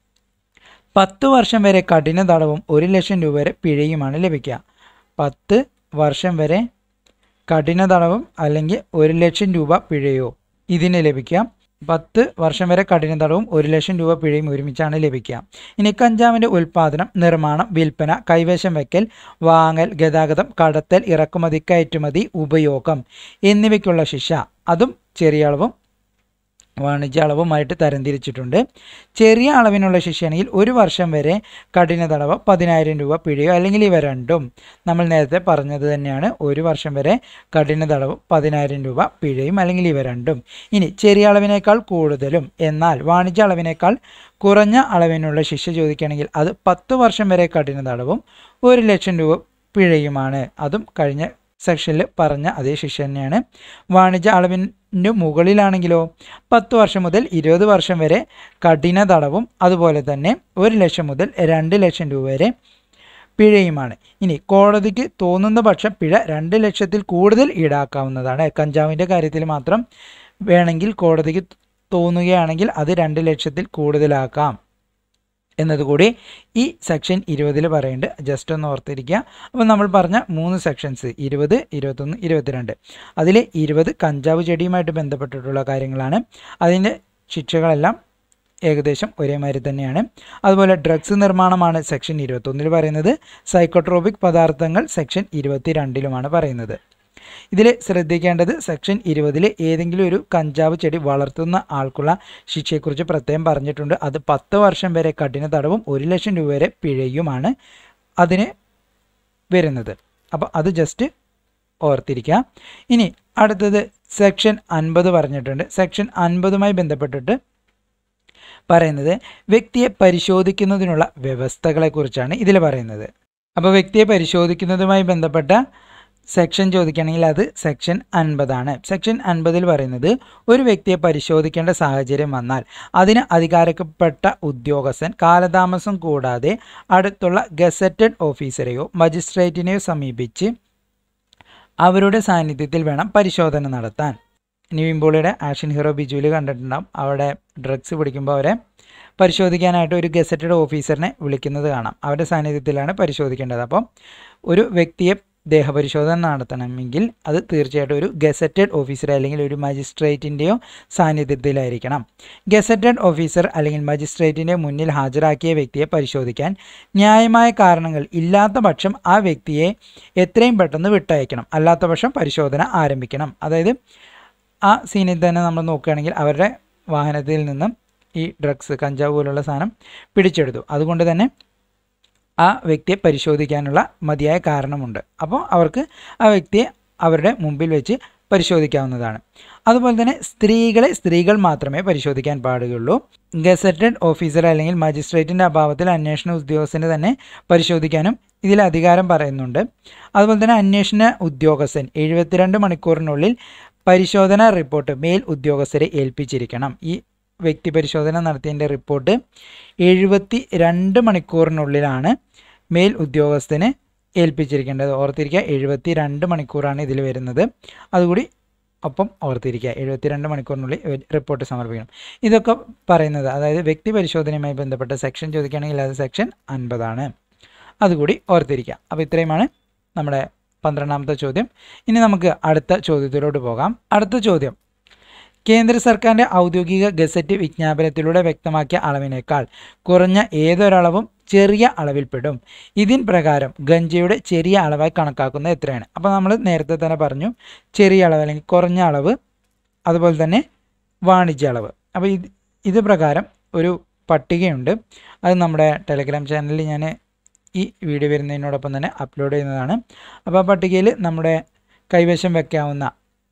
Speaker 1: പത്ത് വർഷം വരെ കഠിന തടവും ഒരു ലക്ഷം രൂപ വരെ പിഴയുമാണ് ലഭിക്കുക പത്ത് വർഷം വരെ കഠിന തടവും അല്ലെങ്കിൽ ഒരു ലക്ഷം രൂപ പിഴയോ ഇതിന് ലഭിക്കാം പത്ത് വർഷം വരെ കഠിന തടവും ഒരു ലക്ഷം രൂപ പിഴയും ഒരുമിച്ചാണ് ലഭിക്കുക ഇനി കഞ്ചാവിൻ്റെ ഉൽപ്പാദനം നിർമ്മാണം വിൽപ്പന കൈവശം വയ്ക്കൽ വാങ്ങൽ ഗതാഗതം കടത്തൽ ഇറക്കുമതി കയറ്റുമതി ഉപയോഗം എന്നിവയ്ക്കുള്ള ശിക്ഷ അതും ചെറിയ അളവും വാണിജ്യ അളവുമായിട്ട് തരംതിരിച്ചിട്ടുണ്ട് ചെറിയ അളവിനുള്ള ശിക്ഷയാണെങ്കിൽ ഒരു വർഷം വരെ കഠിന തടവ് പതിനായിരം രൂപ പിഴയോ അല്ലെങ്കിൽ ഇവ രണ്ടും നമ്മൾ നേരത്തെ പറഞ്ഞത് തന്നെയാണ് ഒരു വർഷം വരെ കഠിന തടവ് പതിനായിരം രൂപ പിഴയും അല്ലെങ്കിൽ ഇവ രണ്ടും ഇനി ചെറിയ അളവിനേക്കാൾ കൂടുതലും എന്നാൽ വാണിജ്യ അളവിനേക്കാൾ കുറഞ്ഞ അളവിനുള്ള ശിക്ഷ ചോദിക്കുകയാണെങ്കിൽ അത് പത്ത് വർഷം വരെ കഠിന തടവും ഒരു ലക്ഷം രൂപ പിഴയുമാണ് അതും കഴിഞ്ഞ സെക്ഷനിൽ പറഞ്ഞ അതേ ശിക്ഷ തന്നെയാണ് വാണിജ്യ അളവിന് മുകളിലാണെങ്കിലോ പത്ത് വർഷം മുതൽ ഇരുപത് വർഷം വരെ കഠിന തടവും അതുപോലെ തന്നെ ഒരു ലക്ഷം മുതൽ രണ്ട് ലക്ഷം രൂപ വരെ പിഴയുമാണ് ഇനി കോടതിക്ക് തോന്നുന്ന പക്ഷം പിഴ രണ്ട് ലക്ഷത്തിൽ കൂടുതൽ ഈടാക്കാവുന്നതാണ് കഞ്ചാവിൻ്റെ കാര്യത്തിൽ മാത്രം വേണമെങ്കിൽ കോടതിക്ക് തോന്നുകയാണെങ്കിൽ അത് രണ്ട് ലക്ഷത്തിൽ കൂടുതലാക്കാം എന്നതുകൂടി ഈ സെക്ഷൻ ഇരുപതിൽ പറയുന്നുണ്ട് ജസ്റ്റ് ഒന്ന് ഓർത്തിരിക്കുക അപ്പോൾ നമ്മൾ പറഞ്ഞ മൂന്ന് സെക്ഷൻസ് ഇരുപത് ഇരുപത്തൊന്ന് ഇരുപത്തിരണ്ട് അതിൽ ഇരുപത് കഞ്ചാവ് ചെടിയുമായിട്ട് ബന്ധപ്പെട്ടിട്ടുള്ള കാര്യങ്ങളാണ് അതിൻ്റെ ശിക്ഷകളെല്ലാം ഏകദേശം ഒരേമാതിരി തന്നെയാണ് അതുപോലെ ഡ്രഗ്സ് നിർമ്മാണമാണ് സെക്ഷൻ ഇരുപത്തൊന്നിൽ പറയുന്നത് സൈക്കോട്രോപിക് പദാർത്ഥങ്ങൾ സെക്ഷൻ ഇരുപത്തി രണ്ടിലുമാണ് പറയുന്നത് ഇതിൽ ശ്രദ്ധിക്കേണ്ടത് സെക്ഷൻ ഇരുപതിൽ ഏതെങ്കിലും ഒരു കഞ്ചാവ് ചെടി വളർത്തുന്ന ആൾക്കുള്ള ശിക്ഷയെക്കുറിച്ച് പ്രത്യേകം പറഞ്ഞിട്ടുണ്ട് അത് പത്ത് വർഷം വരെ കഠിന തടവും ഒരു ലക്ഷം രൂപ വരെ പിഴയുമാണ് അതിന് വരുന്നത് അപ്പോൾ അത് ജസ്റ്റ് ഓർത്തിരിക്കുക ഇനി അടുത്തത് സെക്ഷൻ അൻപത് പറഞ്ഞിട്ടുണ്ട് സെക്ഷൻ അൻപതുമായി ബന്ധപ്പെട്ടിട്ട് പറയുന്നത് വ്യക്തിയെ പരിശോധിക്കുന്നതിനുള്ള വ്യവസ്ഥകളെക്കുറിച്ചാണ് ഇതിൽ പറയുന്നത് അപ്പോൾ വ്യക്തിയെ പരിശോധിക്കുന്നതുമായി ബന്ധപ്പെട്ട സെക്ഷൻ ചോദിക്കുകയാണെങ്കിൽ അത് സെക്ഷൻ അൻപതാണ് സെക്ഷൻ അൻപതിൽ പറയുന്നത് ഒരു വ്യക്തിയെ പരിശോധിക്കേണ്ട സാഹചര്യം വന്നാൽ അതിന് അധികാരപ്പെട്ട ഉദ്യോഗസ്ഥൻ കാലതാമസം കൂടാതെ അടുത്തുള്ള ഗസറ്റഡ് ഓഫീസറെയോ മജിസ്ട്രേറ്റിനെയോ സമീപിച്ച് അവരുടെ സാന്നിധ്യത്തിൽ വേണം പരിശോധന നടത്താൻ നിവിൻ പോളിയുടെ ആക്ഷൻ ഹീറോ ബിജുവിൽ കണ്ടിട്ടുണ്ടാവും അവിടെ ഡ്രഗ്സ് പിടിക്കുമ്പോൾ അവരെ പരിശോധിക്കാനായിട്ട് ഒരു ഗസറ്റഡ് ഓഫീസറിനെ വിളിക്കുന്നത് കാണാം അവരുടെ സാന്നിധ്യത്തിലാണ് പരിശോധിക്കേണ്ടത് അപ്പം ഒരു വ്യക്തിയെ ദേഹപരിശോധന നടത്തണമെങ്കിൽ അത് തീർച്ചയായിട്ടും ഒരു ഗസറ്റഡ് ഓഫീസർ അല്ലെങ്കിൽ ഒരു മജിസ്ട്രേറ്റിൻ്റെയോ സാന്നിധ്യത്തിലായിരിക്കണം ഗസറ്റഡ് ഓഫീസർ അല്ലെങ്കിൽ മജിസ്ട്രേറ്റിൻ്റെ മുന്നിൽ ഹാജരാക്കിയ വ്യക്തിയെ പരിശോധിക്കാൻ ന്യായമായ കാരണങ്ങൾ ഇല്ലാത്ത പക്ഷം ആ വ്യക്തിയെ എത്രയും പെട്ടെന്ന് വിട്ടയക്കണം അല്ലാത്ത പക്ഷം പരിശോധന ആരംഭിക്കണം അതായത് ആ സീനിൽ തന്നെ നമ്മൾ നോക്കുകയാണെങ്കിൽ അവരുടെ വാഹനത്തിൽ നിന്നും ഈ ഡ്രഗ്സ് കഞ്ചാവ് പോലുള്ള സാധനം പിടിച്ചെടുത്തു അതുകൊണ്ട് തന്നെ ആ വ്യക്തിയെ പരിശോധിക്കാനുള്ള മതിയായ കാരണമുണ്ട് അപ്പോൾ അവർക്ക് ആ വ്യക്തിയെ അവരുടെ മുമ്പിൽ വെച്ച് പരിശോധിക്കാവുന്നതാണ് അതുപോലെ തന്നെ സ്ത്രീകളെ സ്ത്രീകൾ മാത്രമേ പരിശോധിക്കാൻ പാടുകയുള്ളൂ ഗസറ്റഡ് ഓഫീസർ അല്ലെങ്കിൽ മജിസ്ട്രേറ്റിൻ്റെ അഭാവത്തിൽ അന്വേഷണ ഉദ്യോഗസ്ഥന് തന്നെ പരിശോധിക്കാനും ഇതിൽ അധികാരം പറയുന്നുണ്ട് അതുപോലെ തന്നെ അന്വേഷണ ഉദ്യോഗസ്ഥൻ എഴുപത്തിരണ്ട് മണിക്കൂറിനുള്ളിൽ പരിശോധനാ റിപ്പോർട്ട് മേൽ ഉദ്യോഗസ്ഥരെ ഏൽപ്പിച്ചിരിക്കണം ഈ വ്യക്തി പരിശോധന നടത്തിയതിൻ്റെ റിപ്പോർട്ട് എഴുപത്തി രണ്ട് മണിക്കൂറിനുള്ളിലാണ് മേൽ ഉദ്യോഗസ്ഥന് ഏൽപ്പിച്ചിരിക്കേണ്ടത് ഓർത്തിരിക്കുക എഴുപത്തി രണ്ട് മണിക്കൂറാണ് ഇതിൽ വരുന്നത് അതുകൂടി ഒപ്പം ഓർത്തിരിക്കുക എഴുപത്തിരണ്ട് മണിക്കൂറിനുള്ളിൽ റിപ്പോർട്ട് സമർപ്പിക്കണം ഇതൊക്കെ പറയുന്നത് അതായത് വ്യക്തി പരിശോധനയുമായി ബന്ധപ്പെട്ട സെക്ഷൻ ചോദിക്കുകയാണെങ്കിൽ അത് സെക്ഷൻ അൻപതാണ് അതുകൂടി ഓർത്തിരിക്കുക അപ്പോൾ ഇത്രയുമാണ് നമ്മുടെ പന്ത്രണ്ടാമത്തെ ചോദ്യം ഇനി നമുക്ക് അടുത്ത ചോദ്യത്തിലോട്ട് പോകാം അടുത്ത ചോദ്യം കേന്ദ്ര സർക്കാരിൻ്റെ ഔദ്യോഗിക ഗസറ്റ് വിജ്ഞാപനത്തിലൂടെ വ്യക്തമാക്കിയ അളവിനേക്കാൾ കുറഞ്ഞ ഏതൊരളവും ചെറിയ അളവിൽപ്പെടും ഇതിൻ പ്രകാരം ഗഞ്ചയുടെ ചെറിയ അളവായി കണക്കാക്കുന്നത് എത്രയാണ് അപ്പോൾ നമ്മൾ നേരത്തെ തന്നെ പറഞ്ഞു ചെറിയ അളവ് അല്ലെങ്കിൽ കുറഞ്ഞ അളവ് അതുപോലെ തന്നെ വാണിജ്യ അളവ് അപ്പോൾ ഇത് ഇത് പ്രകാരം ഒരു പട്ടികയുണ്ട് അത് നമ്മുടെ ടെലഗ്രാം ചാനലിൽ ഞാൻ ഈ വീഡിയോ വരുന്നതിനോടൊപ്പം തന്നെ അപ്ലോഡ് ചെയ്യുന്നതാണ് അപ്പോൾ ആ പട്ടികയിൽ നമ്മുടെ കൈവശം വെക്കാവുന്ന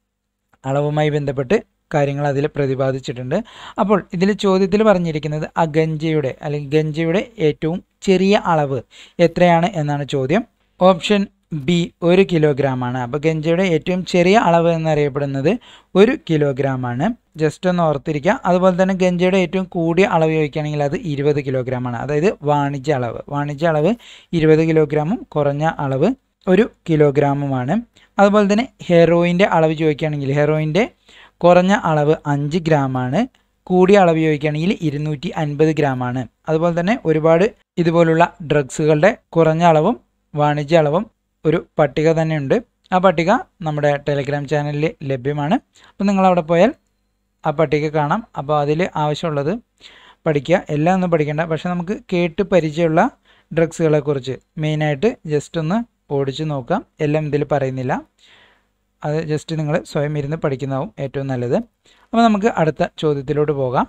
Speaker 1: അളവുമായി ബന്ധപ്പെട്ട് കാര്യങ്ങൾ അതിൽ പ്രതിപാദിച്ചിട്ടുണ്ട് അപ്പോൾ ഇതിൽ ചോദ്യത്തിൽ പറഞ്ഞിരിക്കുന്നത് ആ ഗഞ്ചയുടെ അല്ലെങ്കിൽ ഗഞ്ചയുടെ ഏറ്റവും ചെറിയ അളവ് എത്രയാണ് എന്നാണ് ചോദ്യം ഓപ്ഷൻ ബി ഒരു കിലോഗ്രാമാണ് അപ്പോൾ ഗഞ്ചയുടെ ഏറ്റവും ചെറിയ അളവ് എന്നറിയപ്പെടുന്നത് ഒരു കിലോഗ്രാമാണ് ജസ്റ്റ് ഒന്ന് ഓർത്തിരിക്കുക അതുപോലെ തന്നെ ഗഞ്ചയുടെ ഏറ്റവും കൂടിയ അളവ് ചോദിക്കുകയാണെങ്കിൽ അത് ഇരുപത് കിലോഗ്രാമാണ് അതായത് വാണിജ്യ അളവ് വാണിജ്യ അളവ് ഇരുപത് കിലോഗ്രാമും കുറഞ്ഞ അളവ് ഒരു കിലോഗ്രാമുമാണ് അതുപോലെ തന്നെ ഹെറോയിൻ്റെ അളവ് ചോദിക്കുകയാണെങ്കിൽ ഹെറോയിൻ്റെ കുറഞ്ഞ അളവ് അഞ്ച് ഗ്രാമാണ് കൂടിയ അളവ് ചോദിക്കുകയാണെങ്കിൽ ഇരുന്നൂറ്റി അൻപത് ഗ്രാമാണ് അതുപോലെ തന്നെ ഒരുപാട് ഇതുപോലുള്ള ഡ്രഗ്സുകളുടെ കുറഞ്ഞ അളവും വാണിജ്യ അളവും ഒരു പട്ടിക തന്നെയുണ്ട് ആ പട്ടിക നമ്മുടെ ടെലിഗ്രാം ചാനലിൽ ലഭ്യമാണ് അപ്പോൾ നിങ്ങൾ അവിടെ പോയാൽ ആ പട്ടിക കാണാം അപ്പോൾ അതിൽ ആവശ്യമുള്ളത് പഠിക്കുക എല്ലാം ഒന്നും പഠിക്കേണ്ട പക്ഷെ നമുക്ക് കേട്ട് പരിചയമുള്ള ഡ്രഗ്സുകളെക്കുറിച്ച് മെയിനായിട്ട് ജസ്റ്റ് ഒന്ന് ഓടിച്ച് നോക്കാം എല്ലാം ഇതിൽ പറയുന്നില്ല അത് ജസ്റ്റ് നിങ്ങൾ സ്വയം ഇരുന്ന് പഠിക്കുന്നതാവും ഏറ്റവും നല്ലത് അപ്പോൾ നമുക്ക് അടുത്ത ചോദ്യത്തിലോട്ട് പോകാം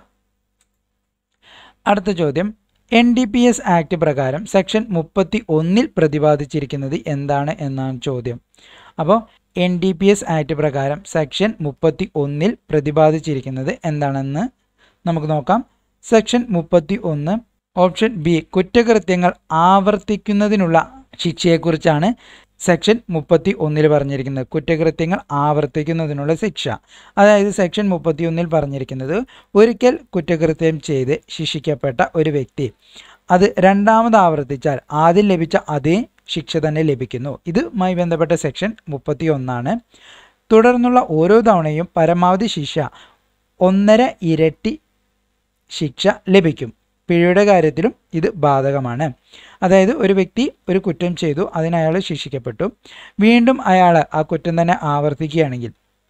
Speaker 1: അടുത്ത ചോദ്യം N D P S act പ്രകാരം സെക്ഷൻ മുപ്പത്തി ഒന്നിൽ പ്രതിപാദിച്ചിരിക്കുന്നത് എന്താണ് എന്നാണ് ചോദ്യം അപ്പോൾ N D P S act പ്രകാരം സെക്ഷൻ മുപ്പത്തി ഒന്നിൽ പ്രതിപാദിച്ചിരിക്കുന്നത് എന്താണെന്ന് നമുക്ക് നോക്കാം സെക്ഷൻ മുപ്പത്തി ഒന്ന് ഓപ്ഷൻ ബി കുറ്റകൃത്യങ്ങൾ ആവർത്തിക്കുന്നതിനുള്ള ശിക്ഷയെക്കുറിച്ചാണ് സെക്ഷൻ മുപ്പത്തി ഒന്നിൽ പറഞ്ഞിരിക്കുന്നത് കുറ്റകൃത്യങ്ങൾ ആവർത്തിക്കുന്നതിനുള്ള ശിക്ഷ അതായത് സെക്ഷൻ മുപ്പത്തി ഒന്നിൽ പറഞ്ഞിരിക്കുന്നത് ഒരിക്കൽ കുറ്റകൃത്യം ചെയ്ത് ശിക്ഷിക്കപ്പെട്ട ഒരു വ്യക്തി അത് രണ്ടാമത് ആവർത്തിച്ചാൽ ആദ്യം ലഭിച്ച അതേ ശിക്ഷ തന്നെ ലഭിക്കുന്നു ഇതുമായി ബന്ധപ്പെട്ട സെക്ഷൻ മുപ്പത്തി ഒന്നാണ് തുടർന്നുള്ള ഓരോ തവണയും പരമാവധി ശിക്ഷ ഒന്നര ഇരട്ടി ശിക്ഷ ലഭിക്കും പിഴയുടെ കാര്യത്തിലും ഇത് ബാധകമാണ് അതായത് ഒരു വ്യക്തി ഒരു കുറ്റം ചെയ്തു അതിന് അയാൾ ശിക്ഷിക്കപ്പെട്ടു വീണ്ടും അയാൾ ആ കുറ്റം തന്നെ ആവർത്തിക്കുകയാണെങ്കിൽ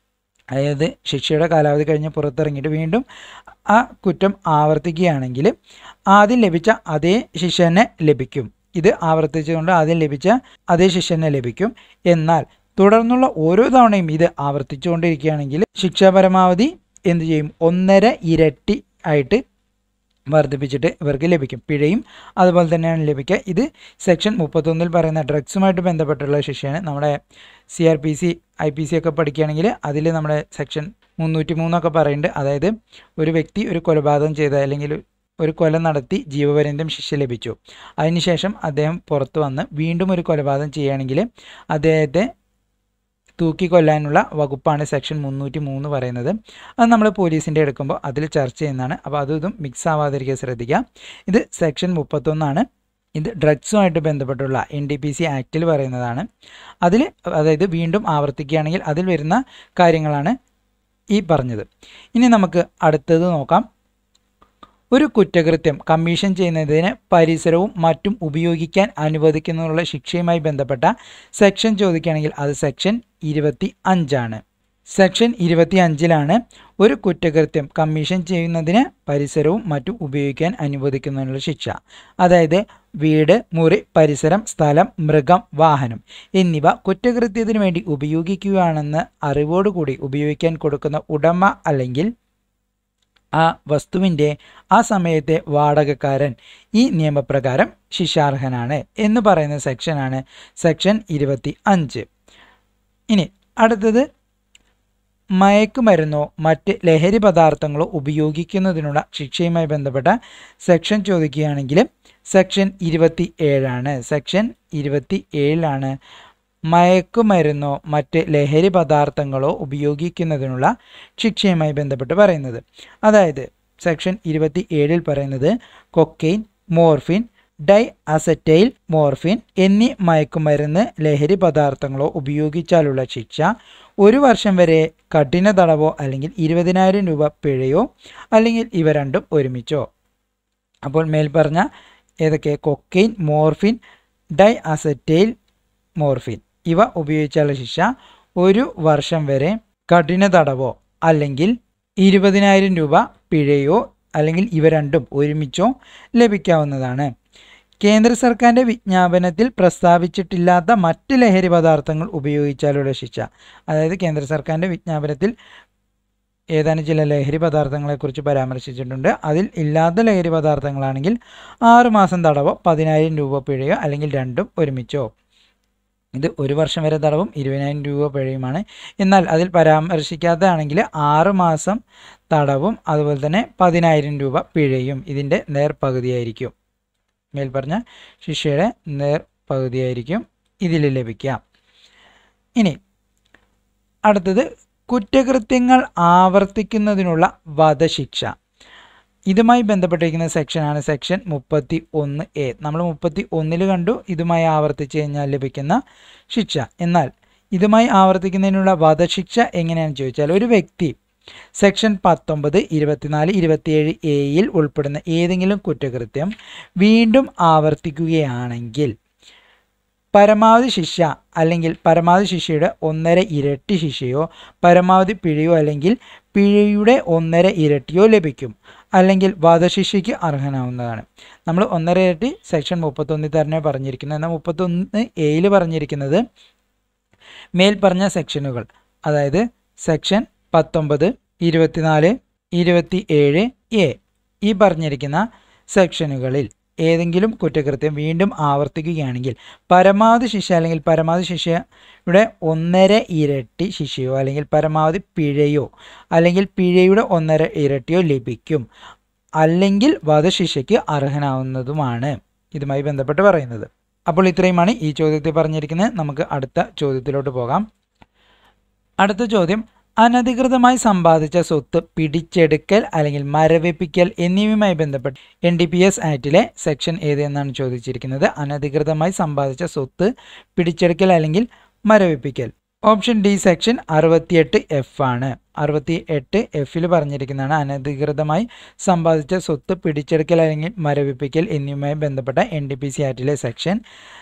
Speaker 1: അതായത് ശിക്ഷയുടെ കാലാവധി കഴിഞ്ഞ് പുറത്തിറങ്ങിയിട്ട് വീണ്ടും ആ കുറ്റം ആവർത്തിക്കുകയാണെങ്കിൽ ആദ്യം ലഭിച്ച അതേ ശിക്ഷ തന്നെ ലഭിക്കും ഇത് ആവർത്തിച്ചുകൊണ്ട് ആദ്യം ലഭിച്ച അതേ ശിക്ഷ തന്നെ ലഭിക്കും എന്നാൽ തുടർന്നുള്ള ഓരോ തവണയും ഇത് ആവർത്തിച്ചുകൊണ്ടിരിക്കുകയാണെങ്കിൽ ശിക്ഷാ പരമാവധി എന്ത് ചെയ്യും ഒന്നര ഇരട്ടി ആയിട്ട് വർദ്ധിപ്പിച്ചിട്ട് ഇവർക്ക് ലഭിക്കും പിഴയും അതുപോലെ തന്നെയാണ് ലഭിക്കുക ഇത് സെക്ഷൻ മുപ്പത്തൊന്നിൽ പറയുന്ന ഡ്രഗ്സുമായിട്ട് ബന്ധപ്പെട്ടുള്ള ശിക്ഷയാണ് നമ്മുടെ C R P C I P C ഒക്കെ പഠിക്കുകയാണെങ്കിൽ അതിൽ നമ്മുടെ സെക്ഷൻ മുന്നൂറ്റി മൂന്നൊക്കെ പറയുന്നുണ്ട് അതായത് ഒരു വ്യക്തി ഒരു കൊലപാതകം ചെയ്ത അല്ലെങ്കിൽ ഒരു കൊല നടത്തി ജീവപര്യന്തം ശിക്ഷ ലഭിച്ചു അതിനുശേഷം അദ്ദേഹം പുറത്തു വന്ന് വീണ്ടും ഒരു കൊലപാതകം ചെയ്യുകയാണെങ്കിൽ അദ്ദേഹത്തെ തൂക്കിക്കൊല്ലാനുള്ള വകുപ്പാണ് സെക്ഷൻ മുന്നൂറ്റി മൂന്ന് പറയുന്നത് അത് നമ്മൾ പോലീസിൻ്റെ എടുക്കുമ്പോൾ അതിൽ ചർച്ച ചെയ്യുന്നതാണ് അപ്പോൾ അതും ഇതും മിക്സ് ആവാതിരിക്കാൻ ശ്രദ്ധിക്കുക ഇത് സെക്ഷൻ മുപ്പത്തൊന്നാണ് ഇത് ഡ്രഗ്സുമായിട്ട് ബന്ധപ്പെട്ടുള്ള എൻ ഡി പി സി ആക്റ്റിൽ പറയുന്നതാണ് അതിൽ അതായത് വീണ്ടും ആവർത്തിക്കുകയാണെങ്കിൽ അതിൽ വരുന്ന കാര്യങ്ങളാണ് ഈ പറഞ്ഞത് ഇനി നമുക്ക് അടുത്തത് നോക്കാം ഒരു കുറ്റകൃത്യം കമ്മീഷൻ ചെയ്യുന്നതിന് പരിസരവും മറ്റും ഉപയോഗിക്കാൻ അനുവദിക്കുന്നതിനുള്ള ശിക്ഷയുമായി ബന്ധപ്പെട്ട സെക്ഷൻ ചോദിക്കുകയാണെങ്കിൽ അത് സെക്ഷൻ ഇരുപത്തി അഞ്ചാണ് സെക്ഷൻ ഇരുപത്തി അഞ്ചിലാണ് ഒരു കുറ്റകൃത്യം കമ്മീഷൻ ചെയ്യുന്നതിന് പരിസരവും മറ്റും ഉപയോഗിക്കാൻ അനുവദിക്കുന്നതിനുള്ള ശിക്ഷ അതായത് വീട് മുറി പരിസരം സ്ഥലം മൃഗം വാഹനം എന്നിവ കുറ്റകൃത്യത്തിന് വേണ്ടി ഉപയോഗിക്കുകയാണെന്ന് അറിവോടുകൂടി ഉപയോഗിക്കാൻ കൊടുക്കുന്ന ഉടമ അല്ലെങ്കിൽ ആ വസ്തുവിൻ്റെ ആ സമയത്തെ വാടകക്കാരൻ ഈ നിയമപ്രകാരം ശിക്ഷാർഹനാണ് എന്ന് പറയുന്ന സെക്ഷനാണ് സെക്ഷൻ ഇരുപത്തി അഞ്ച് ഇനി അടുത്തത് മയക്കുമരുന്നോ മറ്റ് ലഹരി പദാർത്ഥങ്ങളോ ഉപയോഗിക്കുന്നതിനുള്ള ശിക്ഷയുമായി ബന്ധപ്പെട്ട സെക്ഷൻ ചോദിക്കുകയാണെങ്കിൽ സെക്ഷൻ ഇരുപത്തി ഏഴാണ് സെക്ഷൻ ഇരുപത്തി ഏഴിലാണ് മയക്കുമരുന്നോ മറ്റ് ലഹരി പദാർത്ഥങ്ങളോ ഉപയോഗിക്കുന്നതിനുള്ള ശിക്ഷയുമായി ബന്ധപ്പെട്ട് പറയുന്നത് അതായത് സെക്ഷൻ ഇരുപത്തി ഏഴിൽ പറയുന്നത് cocaine morphine diacetylmorphine എന്നീ മയക്കുമരുന്ന് ലഹരി പദാർത്ഥങ്ങളോ ഉപയോഗിച്ചാലുള്ള ശിക്ഷ ഒരു വർഷം വരെ കഠിന തടവോ അല്ലെങ്കിൽ ഇരുപതിനായിരം രൂപ പിഴയോ അല്ലെങ്കിൽ ഇവ രണ്ടും ഒരുമിച്ചോ അപ്പോൾ മേൽപ്പറഞ്ഞ ഏതൊക്കെ cocaine morphine diacetylmorphine ഇവ ഉപയോഗിച്ചുള്ള ശിക്ഷ ഒരു വർഷം വരെ കഠിന തടവോ അല്ലെങ്കിൽ ഇരുപതിനായിരം രൂപ പിഴയോ അല്ലെങ്കിൽ ഇവ രണ്ടും ഒരുമിച്ചോ ലഭിക്കാവുന്നതാണ് കേന്ദ്ര സർക്കാരിൻ്റെ വിജ്ഞാപനത്തിൽ പ്രസ്താവിച്ചിട്ടില്ലാത്ത മറ്റ് ലഹരി പദാർത്ഥങ്ങൾ ഉപയോഗിച്ചാലുള്ള ശിക്ഷ അതായത് കേന്ദ്ര സർക്കാരിൻ്റെ വിജ്ഞാപനത്തിൽ ഏതാനും ചില ലഹരി പദാർത്ഥങ്ങളെക്കുറിച്ച് പരാമർശിച്ചിട്ടുണ്ട് അതിൽ ഇല്ലാത്ത ലഹരി പദാർത്ഥങ്ങളാണെങ്കിൽ ആറ് മാസം തടവോ പതിനായിരം രൂപ പിഴയോ അല്ലെങ്കിൽ രണ്ടും ഒരുമിച്ചോ ഇത് ഒരു വർഷം വരെ തടവും ഇരുപതിനായിരം രൂപ പിഴയുമാണ് എന്നാൽ അതിൽ പരാമർശിക്കാത്തതാണെങ്കിൽ ആറ് മാസം തടവും അതുപോലെ തന്നെ പതിനായിരം രൂപ പിഴയും ഇതിൻ്റെ നേർപകുതിയായിരിക്കും മേൽപ്പറഞ്ഞ ശിക്ഷയുടെ നേർപകുതിയായിരിക്കും ഇതിൽ ലഭിക്കുക ഇനി അടുത്തത് കുറ്റകൃത്യങ്ങൾ ആവർത്തിക്കുന്നതിനുള്ള വധശിക്ഷ ഇതുമായി ബന്ധപ്പെട്ടിരിക്കുന്ന സെക്ഷനാണ് സെക്ഷൻ മുപ്പത്തി ഒന്ന് എ നമ്മൾ മുപ്പത്തി ഒന്നിൽ കണ്ടു ഇതുമായി ആവർത്തിച്ച് കഴിഞ്ഞാൽ ലഭിക്കുന്ന ശിക്ഷ എന്നാൽ ഇതുമായി ആവർത്തിക്കുന്നതിനുള്ള വധശിക്ഷ എങ്ങനെയാണെന്ന് ചോദിച്ചാൽ ഒരു വ്യക്തി സെക്ഷൻ പത്തൊമ്പത് ഇരുപത്തിനാല് ഇരുപത്തിയേഴ് എയിൽ ഉൾപ്പെടുന്ന ഏതെങ്കിലും കുറ്റകൃത്യം വീണ്ടും ആവർത്തിക്കുകയാണെങ്കിൽ പരമാവധി ശിക്ഷ അല്ലെങ്കിൽ പരമാവധി ശിക്ഷയുടെ ഒന്നര ഇരട്ടി ശിക്ഷയോ പരമാവധി പിഴയോ അല്ലെങ്കിൽ പിഴയുടെ ഒന്നര ഇരട്ടിയോ ലഭിക്കും അല്ലെങ്കിൽ വധശിക്ഷയ്ക്ക് അർഹനാവുന്നതാണ് നമ്മൾ ഒന്നര ഇരട്ടി സെക്ഷൻ മുപ്പത്തൊന്നിൽ തന്നെ പറഞ്ഞിരിക്കുന്നത് എന്നാൽ മുപ്പത്തൊന്ന് എയിൽ പറഞ്ഞിരിക്കുന്നത് മേൽപ്പറഞ്ഞ സെക്ഷനുകൾ അതായത് സെക്ഷൻ പത്തൊമ്പത് ഇരുപത്തിനാല് ഇരുപത്തി ഏഴ് എ ഈ പറഞ്ഞിരിക്കുന്ന സെക്ഷനുകളിൽ ഏതെങ്കിലും കുറ്റകൃത്യം വീണ്ടും ആവർത്തിക്കുകയാണെങ്കിൽ പരമാവധി ശിക്ഷ അല്ലെങ്കിൽ പരമാവധി ശിക്ഷയുടെ ഒന്നര ഇരട്ടി ശിക്ഷയോ അല്ലെങ്കിൽ പരമാവധി പിഴയോ അല്ലെങ്കിൽ പിഴയുടെ ഒന്നര ഇരട്ടിയോ ലഭിക്കും അല്ലെങ്കിൽ വധശിക്ഷയ്ക്ക് അർഹനാവുന്നതുമാണ് ഇതുമായി ബന്ധപ്പെട്ട് പറയുന്നത് അപ്പോൾ ഇത്രയുമാണ് ഈ ചോദ്യത്തിൽ പറഞ്ഞിരിക്കുന്നത് നമുക്ക് അടുത്ത ചോദ്യത്തിലോട്ട് പോകാം അടുത്ത ചോദ്യം അനധികൃതമായി സമ്പാദിച്ച സ്വത്ത് പിടിച്ചെടുക്കൽ അല്ലെങ്കിൽ മരവിപ്പിക്കൽ എന്നിവയുമായി ബന്ധപ്പെട്ട് എൻ ഡി പി എസ് ആക്ടിലെ സെക്ഷൻ ഏത് എന്നാണ് ചോദിച്ചിരിക്കുന്നത് അനധികൃതമായി സമ്പാദിച്ച സ്വത്ത് പിടിച്ചെടുക്കൽ അല്ലെങ്കിൽ മരവിപ്പിക്കൽ ഓപ്ഷൻ ഡി സെക്ഷൻ അറുപത്തിയെട്ട് എഫ് ആണ് അറുപത്തി എട്ട് എഫിൽ പറഞ്ഞിരിക്കുന്നതാണ് അനധികൃതമായി സമ്പാദിച്ച സ്വത്ത് പിടിച്ചെടുക്കൽ അല്ലെങ്കിൽ മരവിപ്പിക്കൽ എന്നിവയുമായി ബന്ധപ്പെട്ട എൻ ഡി പി സി ആക്ടിലെ സെക്ഷൻ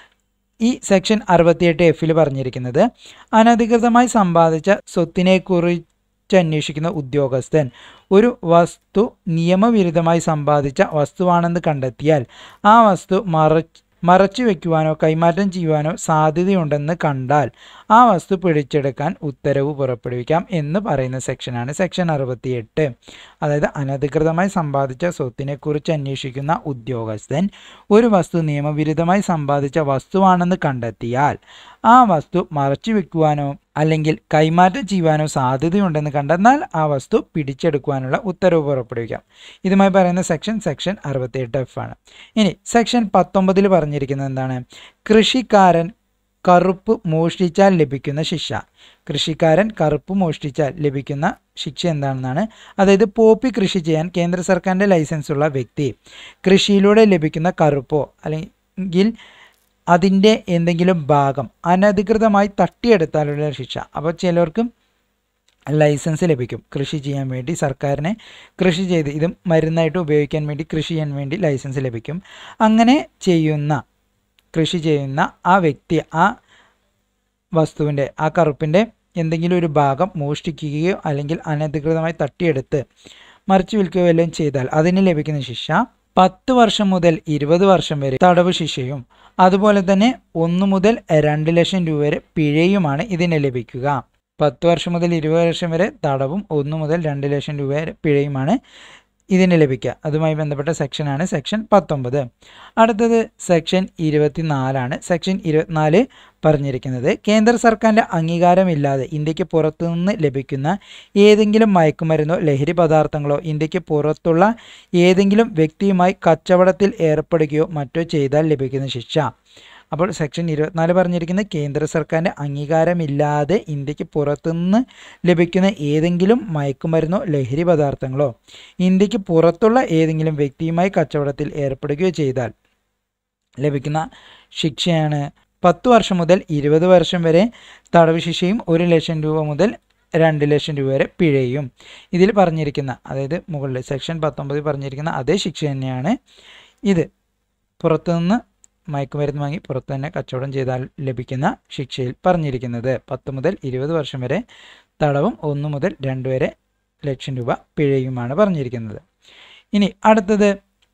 Speaker 1: ഈ സെക്ഷൻ അറുപത്തിയെട്ട് എഫിൽ പറഞ്ഞിരിക്കുന്നത് അനധികൃതമായി സമ്പാദിച്ച സ്വത്തിനെ കുറിച്ച് അന്വേഷിക്കുന്ന ഉദ്യോഗസ്ഥൻ ഒരു വസ്തു നിയമവിരുദ്ധമായി സമ്പാദിച്ച വസ്തുവാണെന്ന് കണ്ടെത്തിയാൽ ആ വസ്തു മറച്ച് മറച്ചു വയ്ക്കുവാനോ കൈമാറ്റം ചെയ്യുവാനോ സാധ്യതയുണ്ടെന്ന് കണ്ടാൽ ആ വസ്തു പിടിച്ചെടുക്കാൻ ഉത്തരവ് പുറപ്പെടുവിക്കാം എന്ന് പറയുന്ന സെക്ഷനാണ് സെക്ഷൻ അറുപത്തിയെട്ട് അതായത് അനധികൃതമായി സമ്പാദിച്ച സ്വത്തിനെക്കുറിച്ച് അന്വേഷിക്കുന്ന ഉദ്യോഗസ്ഥൻ ഒരു വസ്തു നിയമവിരുദ്ധമായി സമ്പാദിച്ച വസ്തുവാണെന്ന് കണ്ടെത്തിയാൽ ആ വസ്തു മറച്ചു വെക്കുവാനോ അല്ലെങ്കിൽ കൈമാറ്റം ചെയ്യുവാനോ സാധ്യതയുണ്ടെന്ന് കണ്ടെന്നാൽ ആ വസ്തു പിടിച്ചെടുക്കുവാനുള്ള ഉത്തരവ് പുറപ്പെടുവിക്കാം ഇതുമായി പറയുന്ന സെക്ഷൻ സെക്ഷൻ അറുപത്തിയെട്ട് എഫ് ആണ് ഇനി സെക്ഷൻ പത്തൊമ്പതിൽ പറഞ്ഞിരിക്കുന്നത് എന്താണ് കൃഷിക്കാരൻ കറുപ്പ് മോഷ്ടിച്ചാൽ ലഭിക്കുന്ന ശിക്ഷ കൃഷിക്കാരൻ കറുപ്പ് മോഷ്ടിച്ചാൽ ലഭിക്കുന്ന ശിക്ഷ എന്താണെന്നാണ് അതായത് പോപ്പി കൃഷി ചെയ്യാൻ കേന്ദ്ര സർക്കാരിൻ്റെ ലൈസൻസ് ഉള്ള വ്യക്തി കൃഷിയിലൂടെ ലഭിക്കുന്ന കറുപ്പോ അല്ലെങ്കിൽ അതിൻ്റെ എന്തെങ്കിലും ഭാഗം അനധികൃതമായി തട്ടിയെടുത്താലുള്ള ശിക്ഷ അപ്പോൾ ചിലർക്ക് ലൈസൻസ് ലഭിക്കും കൃഷി ചെയ്യാൻ വേണ്ടി സർക്കാരിനെ കൃഷി ചെയ്ത് ഇത് മരുന്നായിട്ട് ഉപയോഗിക്കാൻ വേണ്ടി കൃഷി ചെയ്യാൻ വേണ്ടി ലൈസൻസ് ലഭിക്കും അങ്ങനെ ചെയ്യുന്ന കൃഷി ചെയ്യുന്ന ആ വ്യക്തി ആ വസ്തുവിൻ്റെ ആ കറുപ്പിൻ്റെ എന്തെങ്കിലും ഒരു ഭാഗം മോഷ്ടിക്കുകയോ അല്ലെങ്കിൽ അനധികൃതമായി തട്ടിയെടുത്ത് മറിച്ചു വിൽക്കുകയോ വല്ലതും ചെയ്താൽ അതിന് ലഭിക്കുന്ന ശിക്ഷ പത്ത് വർഷം മുതൽ ഇരുപത് വർഷം വരെ തടവ് ശിക്ഷയും അതുപോലെ തന്നെ ഒന്ന് മുതൽ രണ്ട് ലക്ഷം രൂപ വരെ പിഴയുമാണ് ഇതിന് ലഭിക്കുക പത്ത് വർഷം മുതൽ ഇരുപത് വർഷം വരെ തടവും ഒന്ന് മുതൽ രണ്ട് ലക്ഷം രൂപ വരെ പിഴയുമാണ് ഇതിന് ലഭിക്കുക അതുമായി ബന്ധപ്പെട്ട സെക്ഷനാണ് സെക്ഷൻ പത്തൊമ്പത് അടുത്തത് സെക്ഷൻ ഇരുപത്തിനാലാണ് സെക്ഷൻ ഇരുപത്തിനാല് പറഞ്ഞിരിക്കുന്നത് കേന്ദ്ര സർക്കാരിൻ്റെ അംഗീകാരമില്ലാതെ ഇന്ത്യക്ക് പുറത്തുനിന്ന് ലഭിക്കുന്ന ഏതെങ്കിലും മയക്കുമരുന്നോ ലഹരി പദാർത്ഥങ്ങളോ ഇന്ത്യക്ക് പുറത്തുള്ള ഏതെങ്കിലും വ്യക്തിയുമായി കച്ചവടത്തിൽ ഏർപ്പെടുകയോ മറ്റോ ചെയ്താൽ ലഭിക്കുന്ന ശിക്ഷ അപ്പോൾ സെക്ഷൻ ഇരുപത്തിനാല് പറഞ്ഞിരിക്കുന്നത് കേന്ദ്ര സർക്കാരിൻ്റെ അംഗീകാരമില്ലാതെ ഇന്ത്യക്ക് പുറത്തുനിന്ന് ലഭിക്കുന്ന ഏതെങ്കിലും മയക്കുമരുന്നോ ലഹരി പദാർത്ഥങ്ങളോ ഇന്ത്യക്ക് പുറത്തുള്ള ഏതെങ്കിലും വ്യക്തിയുമായി കച്ചവടത്തിൽ ഏർപ്പെടുകയോ ചെയ്താൽ ലഭിക്കുന്ന ശിക്ഷയാണ് പത്ത് വർഷം മുതൽ ഇരുപത് വർഷം വരെ തടവ് ശിക്ഷയും ഒരു ലക്ഷം രൂപ മുതൽ രണ്ട് ലക്ഷം രൂപ വരെ പിഴയും ഇതിൽ പറഞ്ഞിരിക്കുന്ന അതായത് മുകളിൽ സെക്ഷൻ പത്തൊമ്പതിൽ പറഞ്ഞിരിക്കുന്ന അതേ ശിക്ഷ തന്നെയാണ് ഇത് പുറത്തുനിന്ന് മയക്കുമരുന്ന് വാങ്ങി പുറത്ത് തന്നെ കച്ചവടം ചെയ്താൽ ലഭിക്കുന്ന ശിക്ഷയിൽ പറഞ്ഞിരിക്കുന്നത് പത്ത് മുതൽ ഇരുപത് വർഷം വരെ തടവും ഒന്ന് മുതൽ രണ്ട് വരെ ലക്ഷം രൂപ പിഴയുമാണ് പറഞ്ഞിരിക്കുന്നത് ഇനി അടുത്തത്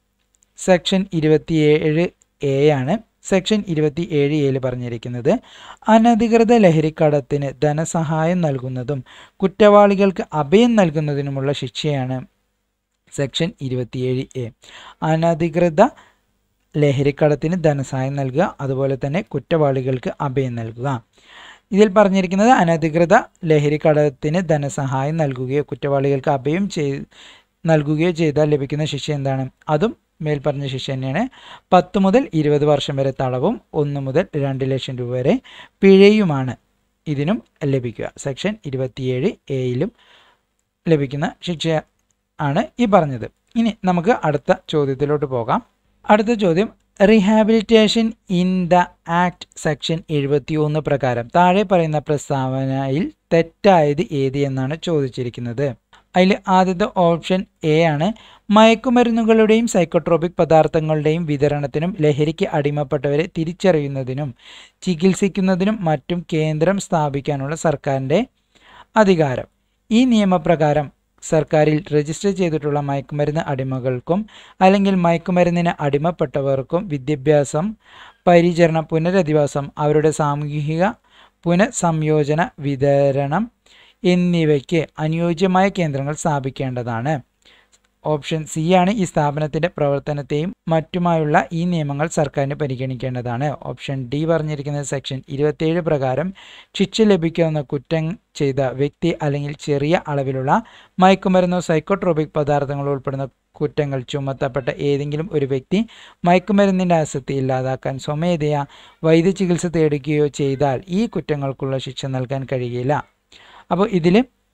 Speaker 1: സെക്ഷൻ ഇരുപത്തിയേഴ് എ ആണ് സെക്ഷൻ ഇരുപത്തി ഏഴ് എയിൽ പറഞ്ഞിരിക്കുന്നത് അനധികൃത ലഹരിക്കടത്തിന് ധനസഹായം നൽകുന്നതും കുറ്റവാളികൾക്ക് അഭയം നൽകുന്നതിനുമുള്ള ശിക്ഷയാണ് സെക്ഷൻ ഇരുപത്തിയേഴ് എ അനധികൃത ലഹരിക്കടത്തിന് ധനസഹായം നൽകുക അതുപോലെ തന്നെ കുറ്റവാളികൾക്ക് അഭയം നൽകുക ഇതിൽ പറഞ്ഞിരിക്കുന്നത് അനധികൃത ലഹരിക്കടത്തിന് ധനസഹായം നൽകുകയോ കുറ്റവാളികൾക്ക് അഭയം ചെയ് നൽകുകയോ ചെയ്താൽ ലഭിക്കുന്ന ശിക്ഷ എന്താണ് അതും മേൽ പറഞ്ഞ ശിക്ഷ തന്നെയാണ് പത്ത് മുതൽ ഇരുപത് വർഷം വരെ തടവും ഒന്ന് മുതൽ രണ്ട് ലക്ഷം രൂപ വരെ പിഴയുമാണ് ഇതിനും ലഭിക്കുക സെക്ഷൻ ഇരുപത്തിയേഴ് എയിലും ലഭിക്കുന്ന ശിക്ഷ ആണ് ഈ പറഞ്ഞത് ഇനി നമുക്ക് അടുത്ത ചോദ്യത്തിലോട്ട് പോകാം അടുത്ത ചോദ്യം rehabilitation in the act section എഴുപത്തി ഒന്ന് പ്രകാരം താഴെ പറയുന്ന പ്രസ്താവനയിൽ തെറ്റായത് ഏത് എന്നാണ് ചോദിച്ചിരിക്കുന്നത് അതിൽ ആദ്യത്തെ ഓപ്ഷൻ എ ആണ് മയക്കുമരുന്നുകളുടെയും സൈക്കോട്രോപിക് പദാർത്ഥങ്ങളുടെയും വിതരണത്തിനും ലഹരിക്ക് അടിമപ്പെട്ടവരെ തിരിച്ചറിയുന്നതിനും ചികിത്സിക്കുന്നതിനും മറ്റും കേന്ദ്രം സ്ഥാപിക്കാനുള്ള സർക്കാരിൻ്റെ അധികാരം ഈ നിയമപ്രകാരം സർക്കാരിൽ രജിസ്റ്റർ ചെയ്തിട്ടുള്ള മയക്കുമരുന്ന് അടിമകൾക്കും അല്ലെങ്കിൽ മയക്കുമരുന്നിന് അടിമപ്പെട്ടവർക്കും വിദ്യാഭ്യാസം പരിചരണം പുനരധിവാസം അവരുടെ സാമൂഹിക പുനഃസംയോജന വിതരണം എന്നിവയ്ക്ക് അനുയോജ്യമായ കേന്ദ്രങ്ങൾ സ്ഥാപിക്കേണ്ടതാണ് ഓപ്ഷൻ സി ആണ് ഈ സ്ഥാപനത്തിൻ്റെ പ്രവർത്തനത്തെയും മറ്റുമായുള്ള ഈ നിയമങ്ങൾ സർക്കാരിന് പരിഗണിക്കേണ്ടതാണ് ഓപ്ഷൻ ഡി പറഞ്ഞിരിക്കുന്നത് സെക്ഷൻ ഇരുപത്തിയേഴ് പ്രകാരം ശിക്ഷ ലഭിക്കാവുന്ന കുറ്റം ചെയ്ത വ്യക്തി അല്ലെങ്കിൽ ചെറിയ അളവിലുള്ള മയക്കുമരുന്നോ സൈക്കോട്രോപിക് പദാർത്ഥങ്ങളോ ഉൾപ്പെടുന്ന കുറ്റങ്ങൾ ചുമത്തപ്പെട്ട ഏതെങ്കിലും ഒരു വ്യക്തി മയക്കുമരുന്നിൻ്റെ ആസക്തി ഇല്ലാതാക്കാൻ സ്വമേധയാ വൈദ്യചികിത്സ തേടുകയോ ചെയ്താൽ ഈ കുറ്റങ്ങൾക്കുള്ള ശിക്ഷ നൽകാൻ കഴിയില്ല അപ്പോൾ ഇതിൽ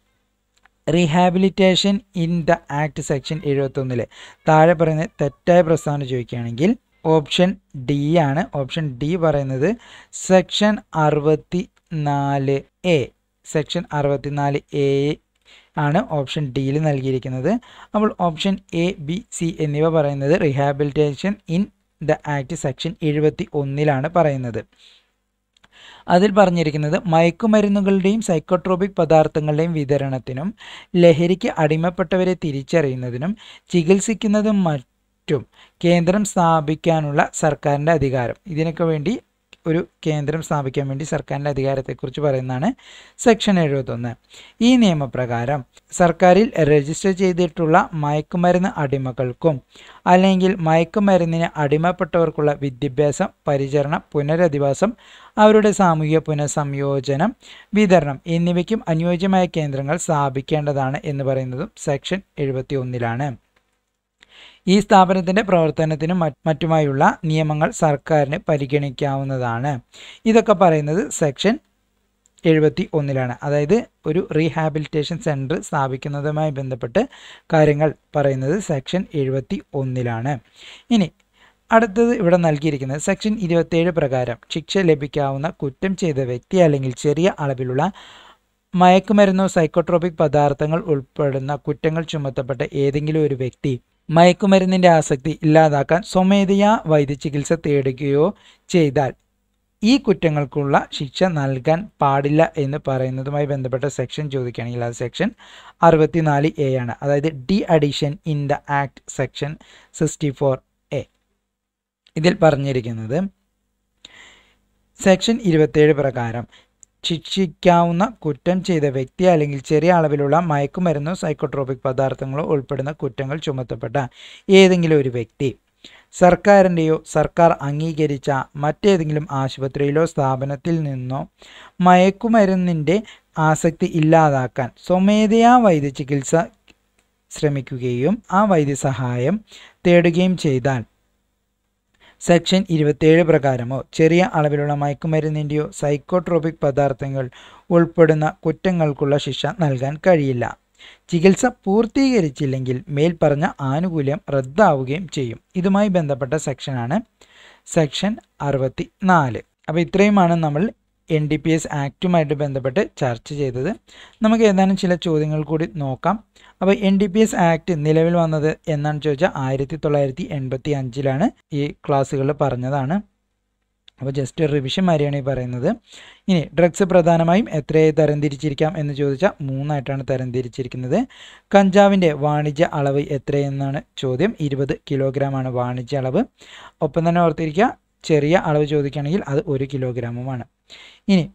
Speaker 1: rehabilitation in the act section എഴുപത്തൊന്നില് താഴെ പറയുന്ന തെറ്റായ പ്രസ്താവന ചോദിക്കുകയാണെങ്കിൽ ഓപ്ഷൻ ഡി ആണ് ഓപ്ഷൻ ഡി പറയുന്നത് സെക്ഷൻ അറുപത്തി നാല് എ സെക്ഷൻ അറുപത്തിനാല് എ ആണ് ഓപ്ഷൻ ഡിയിൽ നൽകിയിരിക്കുന്നത് അപ്പോൾ ഓപ്ഷൻ എ ബി സി എന്നിവ പറയുന്നത് rehabilitation in the act section എഴുപത്തി ഒന്നിലാണ് പറയുന്നത് അതിൽ പറഞ്ഞിരിക്കുന്നത് മയക്കുമരുന്നുകളുടെയും സൈക്കോട്രോപിക് പദാർത്ഥങ്ങളുടെയും വിതരണത്തിനും ലഹരിക്ക് അടിമപ്പെട്ടവരെ തിരിച്ചറിയുന്നതിനും ചികിത്സിക്കുന്നതും മറ്റും കേന്ദ്രം സ്ഥാപിക്കാനുള്ള സർക്കാരിൻ്റെ അധികാരം ഇതിനൊക്കെ വേണ്ടി ഒരു കേന്ദ്രം സ്ഥാപിക്കാൻ വേണ്ടി സർക്കാരിൻ്റെ അധികാരത്തെക്കുറിച്ച് പറയുന്നതാണ് സെക്ഷൻ എഴുപത്തൊന്ന് ഈ നിയമപ്രകാരം സർക്കാരിൽ രജിസ്റ്റർ ചെയ്തിട്ടുള്ള മയക്കുമരുന്ന് അടിമകൾക്കും അല്ലെങ്കിൽ മയക്കുമരുന്നിന് അടിമപ്പെട്ടവർക്കുള്ള വിദ്യാഭ്യാസം പരിചരണം പുനരധിവാസം അവരുടെ സാമൂഹിക പുനഃസംയോജനം വിതരണം എന്നിവയ്ക്കും അനുയോജ്യമായ കേന്ദ്രങ്ങൾ സ്ഥാപിക്കേണ്ടതാണ് എന്ന് പറയുന്നതും സെക്ഷൻ എഴുപത്തി ഒന്നിലാണ് ഈ സ്ഥാപനത്തിൻ്റെ പ്രവർത്തനത്തിനും മറ്റുമായുള്ള നിയമങ്ങൾ സർക്കാരിന് പരിഗണിക്കാവുന്നതാണ് ഇതൊക്കെ പറയുന്നത് സെക്ഷൻ എഴുപത്തി ഒന്നിലാണ് അതായത് ഒരു റീഹാബിലിറ്റേഷൻ സെൻറ്റർ സ്ഥാപിക്കുന്നതുമായി ബന്ധപ്പെട്ട് കാര്യങ്ങൾ പറയുന്നത് സെക്ഷൻ എഴുപത്തി ഒന്നിലാണ് ഇനി അടുത്തത് ഇവിടെ നൽകിയിരിക്കുന്നത് സെക്ഷൻ ഇരുപത്തേഴ് പ്രകാരം ശിക്ഷ ലഭിക്കാവുന്ന കുറ്റം ചെയ്ത വ്യക്തി അല്ലെങ്കിൽ ചെറിയ അളവിലുള്ള മയക്കുമരുന്നോ സൈക്കോട്രോപിക് പദാർത്ഥങ്ങൾ ഉൾപ്പെടുന്ന കുറ്റങ്ങൾ ചുമത്തപ്പെട്ട ഏതെങ്കിലും ഒരു വ്യക്തി മയക്കുമരുന്നിൻ്റെ ആസക്തി ഇല്ലാതാക്കാൻ സ്വമേധയാ വൈദ്യചികിത്സ തേടുകയോ ചെയ്താൽ ഈ കുറ്റങ്ങൾക്കുള്ള ശിക്ഷ നൽകാൻ പാടില്ല എന്ന് പറയുന്നതുമായി ബന്ധപ്പെട്ട സെക്ഷൻ ചോദിക്കുകയാണെങ്കിൽ അത് സെക്ഷൻ അറുപത്തിനാല് എ ആണ് അതായത് D addition in the act section sixty four A ഇതിൽ പറഞ്ഞിരിക്കുന്നത് സെക്ഷൻ ഇരുപത്തേഴ് പ്രകാരം ശിക്ഷിക്കാവുന്ന കുറ്റം ചെയ്ത വ്യക്തി അല്ലെങ്കിൽ ചെറിയ അളവിലുള്ള മയക്കുമരുന്നോ സൈക്കോട്രോപിക് പദാർത്ഥങ്ങളോ ഉൾപ്പെടുന്ന കുറ്റങ്ങൾ ചുമത്തപ്പെട്ട ഏതെങ്കിലും ഒരു വ്യക്തി സർക്കാരിൻ്റെയോ സർക്കാർ അംഗീകരിച്ച മറ്റേതെങ്കിലും ആശുപത്രിയിലോ സ്ഥാപനത്തിൽ നിന്നോ മയക്കുമരുന്നിൻ്റെ ആസക്തി ഇല്ലാതാക്കാൻ സ്വമേധയാ വൈദ്യചികിത്സ ശ്രമിക്കുകയും ആ വൈദ്യസഹായം തേടുകയും ചെയ്താൽ സെക്ഷൻ ഇരുപത്തേഴ് പ്രകാരമോ ചെറിയ അളവിലുള്ള മയക്കുമരുന്നിൻ്റെയോ സൈക്കോട്രോപിക് പദാർത്ഥങ്ങൾ ഉൾപ്പെടുന്ന കുറ്റങ്ങൾക്കുള്ള ശിക്ഷ നൽകാൻ കഴിയില്ല ചികിത്സ പൂർത്തീകരിച്ചില്ലെങ്കിൽ മേൽപ്പറഞ്ഞ ആനുകൂല്യം റദ്ദാവുകയും ചെയ്യും ഇതുമായി ബന്ധപ്പെട്ട സെക്ഷനാണ് സെക്ഷൻ അറുപത്തി നാല് അപ്പോൾ ഇത്രയുമാണ് നമ്മൾ എൻ ഡി പി എസ് ആക്റ്റുമായിട്ട് ബന്ധപ്പെട്ട് ചർച്ച ചെയ്തത് നമുക്ക് ഏതാനും ചില ചോദ്യങ്ങൾ കൂടി നോക്കാം അപ്പോൾ N D P S act നിലവിൽ വന്നത് എന്നാണ് ചോദിച്ചാൽ ആയിരത്തി തൊള്ളായിരത്തി എൺപത്തി അഞ്ചിലാണ് ഈ ക്ലാസ്സുകൾ പറഞ്ഞതാണ് അപ്പോൾ ജസ്റ്റ് റിവിഷൻ മാതിരിയാണ് ഈ പറയുന്നത് ഇനി ഡ്രഗ്സ് പ്രധാനമായും എത്രയായി തരംതിരിച്ചിരിക്കാം എന്ന് ചോദിച്ചാൽ മൂന്നായിട്ടാണ് തരംതിരിച്ചിരിക്കുന്നത് കഞ്ചാവിൻ്റെ വാണിജ്യ അളവ് എത്രയെന്നാണ് ചോദ്യം ഇരുപത് കിലോഗ്രാമാണ് വാണിജ്യ അളവ് ഒപ്പം തന്നെ ഓർത്തിരിക്കുക ചെറിയ അളവ് ചോദിക്കുകയാണെങ്കിൽ അത് ഒരു കിലോഗ്രാമുമാണ് ഇനി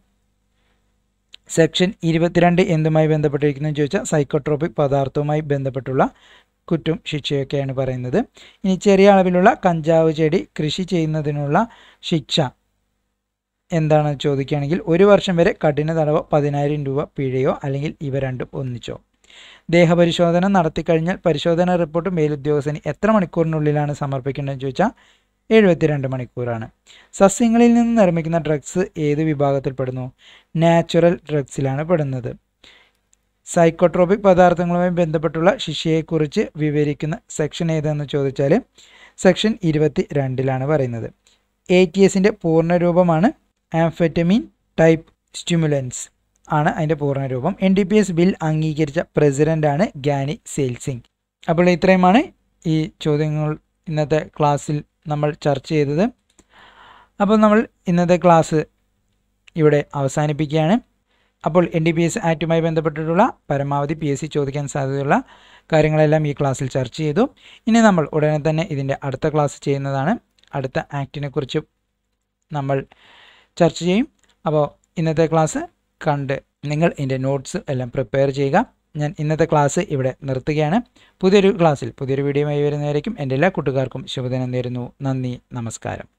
Speaker 1: സെക്ഷൻ ഇരുപത്തിരണ്ട് എന്തുമായി ബന്ധപ്പെട്ടിരിക്കുന്നു ചോദിച്ചാൽ സൈക്കോട്രോപിക് പദാർത്ഥവുമായി ബന്ധപ്പെട്ടുള്ള കുറ്റം ശിക്ഷയൊക്കെയാണ് പറയുന്നത് ഇനി ചെറിയ അളവിലുള്ള കഞ്ചാവ് ചെടി കൃഷി ചെയ്യുന്നതിനുള്ള ശിക്ഷ എന്താണ് ചോദിക്കുകയാണെങ്കിൽ ഒരു വർഷം വരെ കഠിന തടവോ പതിനായിരം രൂപ പിഴയോ അല്ലെങ്കിൽ ഇവ രണ്ടും ഒന്നിച്ചോ ദേഹപരിശോധന നടത്തിക്കഴിഞ്ഞാൽ പരിശോധന റിപ്പോർട്ട് മേലുദ്യോഗസ്ഥന് എത്ര മണിക്കൂറിനുള്ളിലാണ് സമർപ്പിക്കേണ്ടതെന്ന് ചോദിച്ചാൽ എഴുപത്തിരണ്ട് മണിക്കൂറാണ് സസ്യങ്ങളിൽ നിന്ന് നിർമ്മിക്കുന്ന ഡ്രഗ്സ് ഏത് വിഭാഗത്തിൽപ്പെടുന്നു നാച്ചുറൽ ഡ്രഗ്സിലാണ് പെടുന്നത് സൈക്കോട്രോപിക് പദാർത്ഥങ്ങളുമായി ബന്ധപ്പെട്ടുള്ള ശിക്ഷയെക്കുറിച്ച് വിവരിക്കുന്ന സെക്ഷൻ ഏതെന്ന് ചോദിച്ചാൽ സെക്ഷൻ ഇരുപത്തി രണ്ടിലാണ് പറയുന്നത് എ ടി എസിൻ്റെ പൂർണ്ണരൂപമാണ് ആംഫെറ്റമിൻ ടൈപ്പ് സ്റ്റിമുലൻസ് ആണ് അതിൻ്റെ പൂർണ്ണരൂപം N D P S bill അംഗീകരിച്ച പ്രസിഡൻ്റാണ് ഗാനി സെയിൽസിംഗ് അപ്പോൾ ഇത്രയുമാണ് ഈ ചോദ്യങ്ങൾ ഇന്നത്തെ ക്ലാസ്സിൽ നമ്മൾ ചർച്ച ചെയ്തത് അപ്പോൾ നമ്മൾ ഇന്നത്തെ ക്ലാസ് ഇവിടെ അവസാനിപ്പിക്കുകയാണ് അപ്പോൾ എൻ ഡി പി എസ് ആക്റ്റുമായി ബന്ധപ്പെട്ടിട്ടുള്ള പരമാവധി പി എസ് സി ചോദിക്കാൻ സാധ്യതയുള്ള കാര്യങ്ങളെല്ലാം ഈ ക്ലാസ്സിൽ ചർച്ച ചെയ്തു ഇനി നമ്മൾ ഉടനെ തന്നെ ഇതിൻ്റെ അടുത്ത ക്ലാസ് ചെയ്യുന്നതാണ് അടുത്ത ആക്റ്റിനെ കുറിച്ച് നമ്മൾ ചർച്ച ചെയ്യും അപ്പോൾ ഇന്നത്തെ ക്ലാസ് കണ്ട് നിങ്ങൾ ഇതിൻ്റെ നോട്ട്സ് എല്ലാം പ്രിപ്പയർ ചെയ്യുക ഞാൻ ഇന്നത്തെ ക്ലാസ് ഇവിടെ നിർത്തുകയാണ് പുതിയൊരു ക്ലാസ്സിൽ പുതിയൊരു വീഡിയോയുമായി വരുന്നതായിരിക്കും എൻ്റെ എല്ലാ കൂട്ടുകാർക്കും ശുഭദിനം നേരുന്നു നന്ദി നമസ്കാരം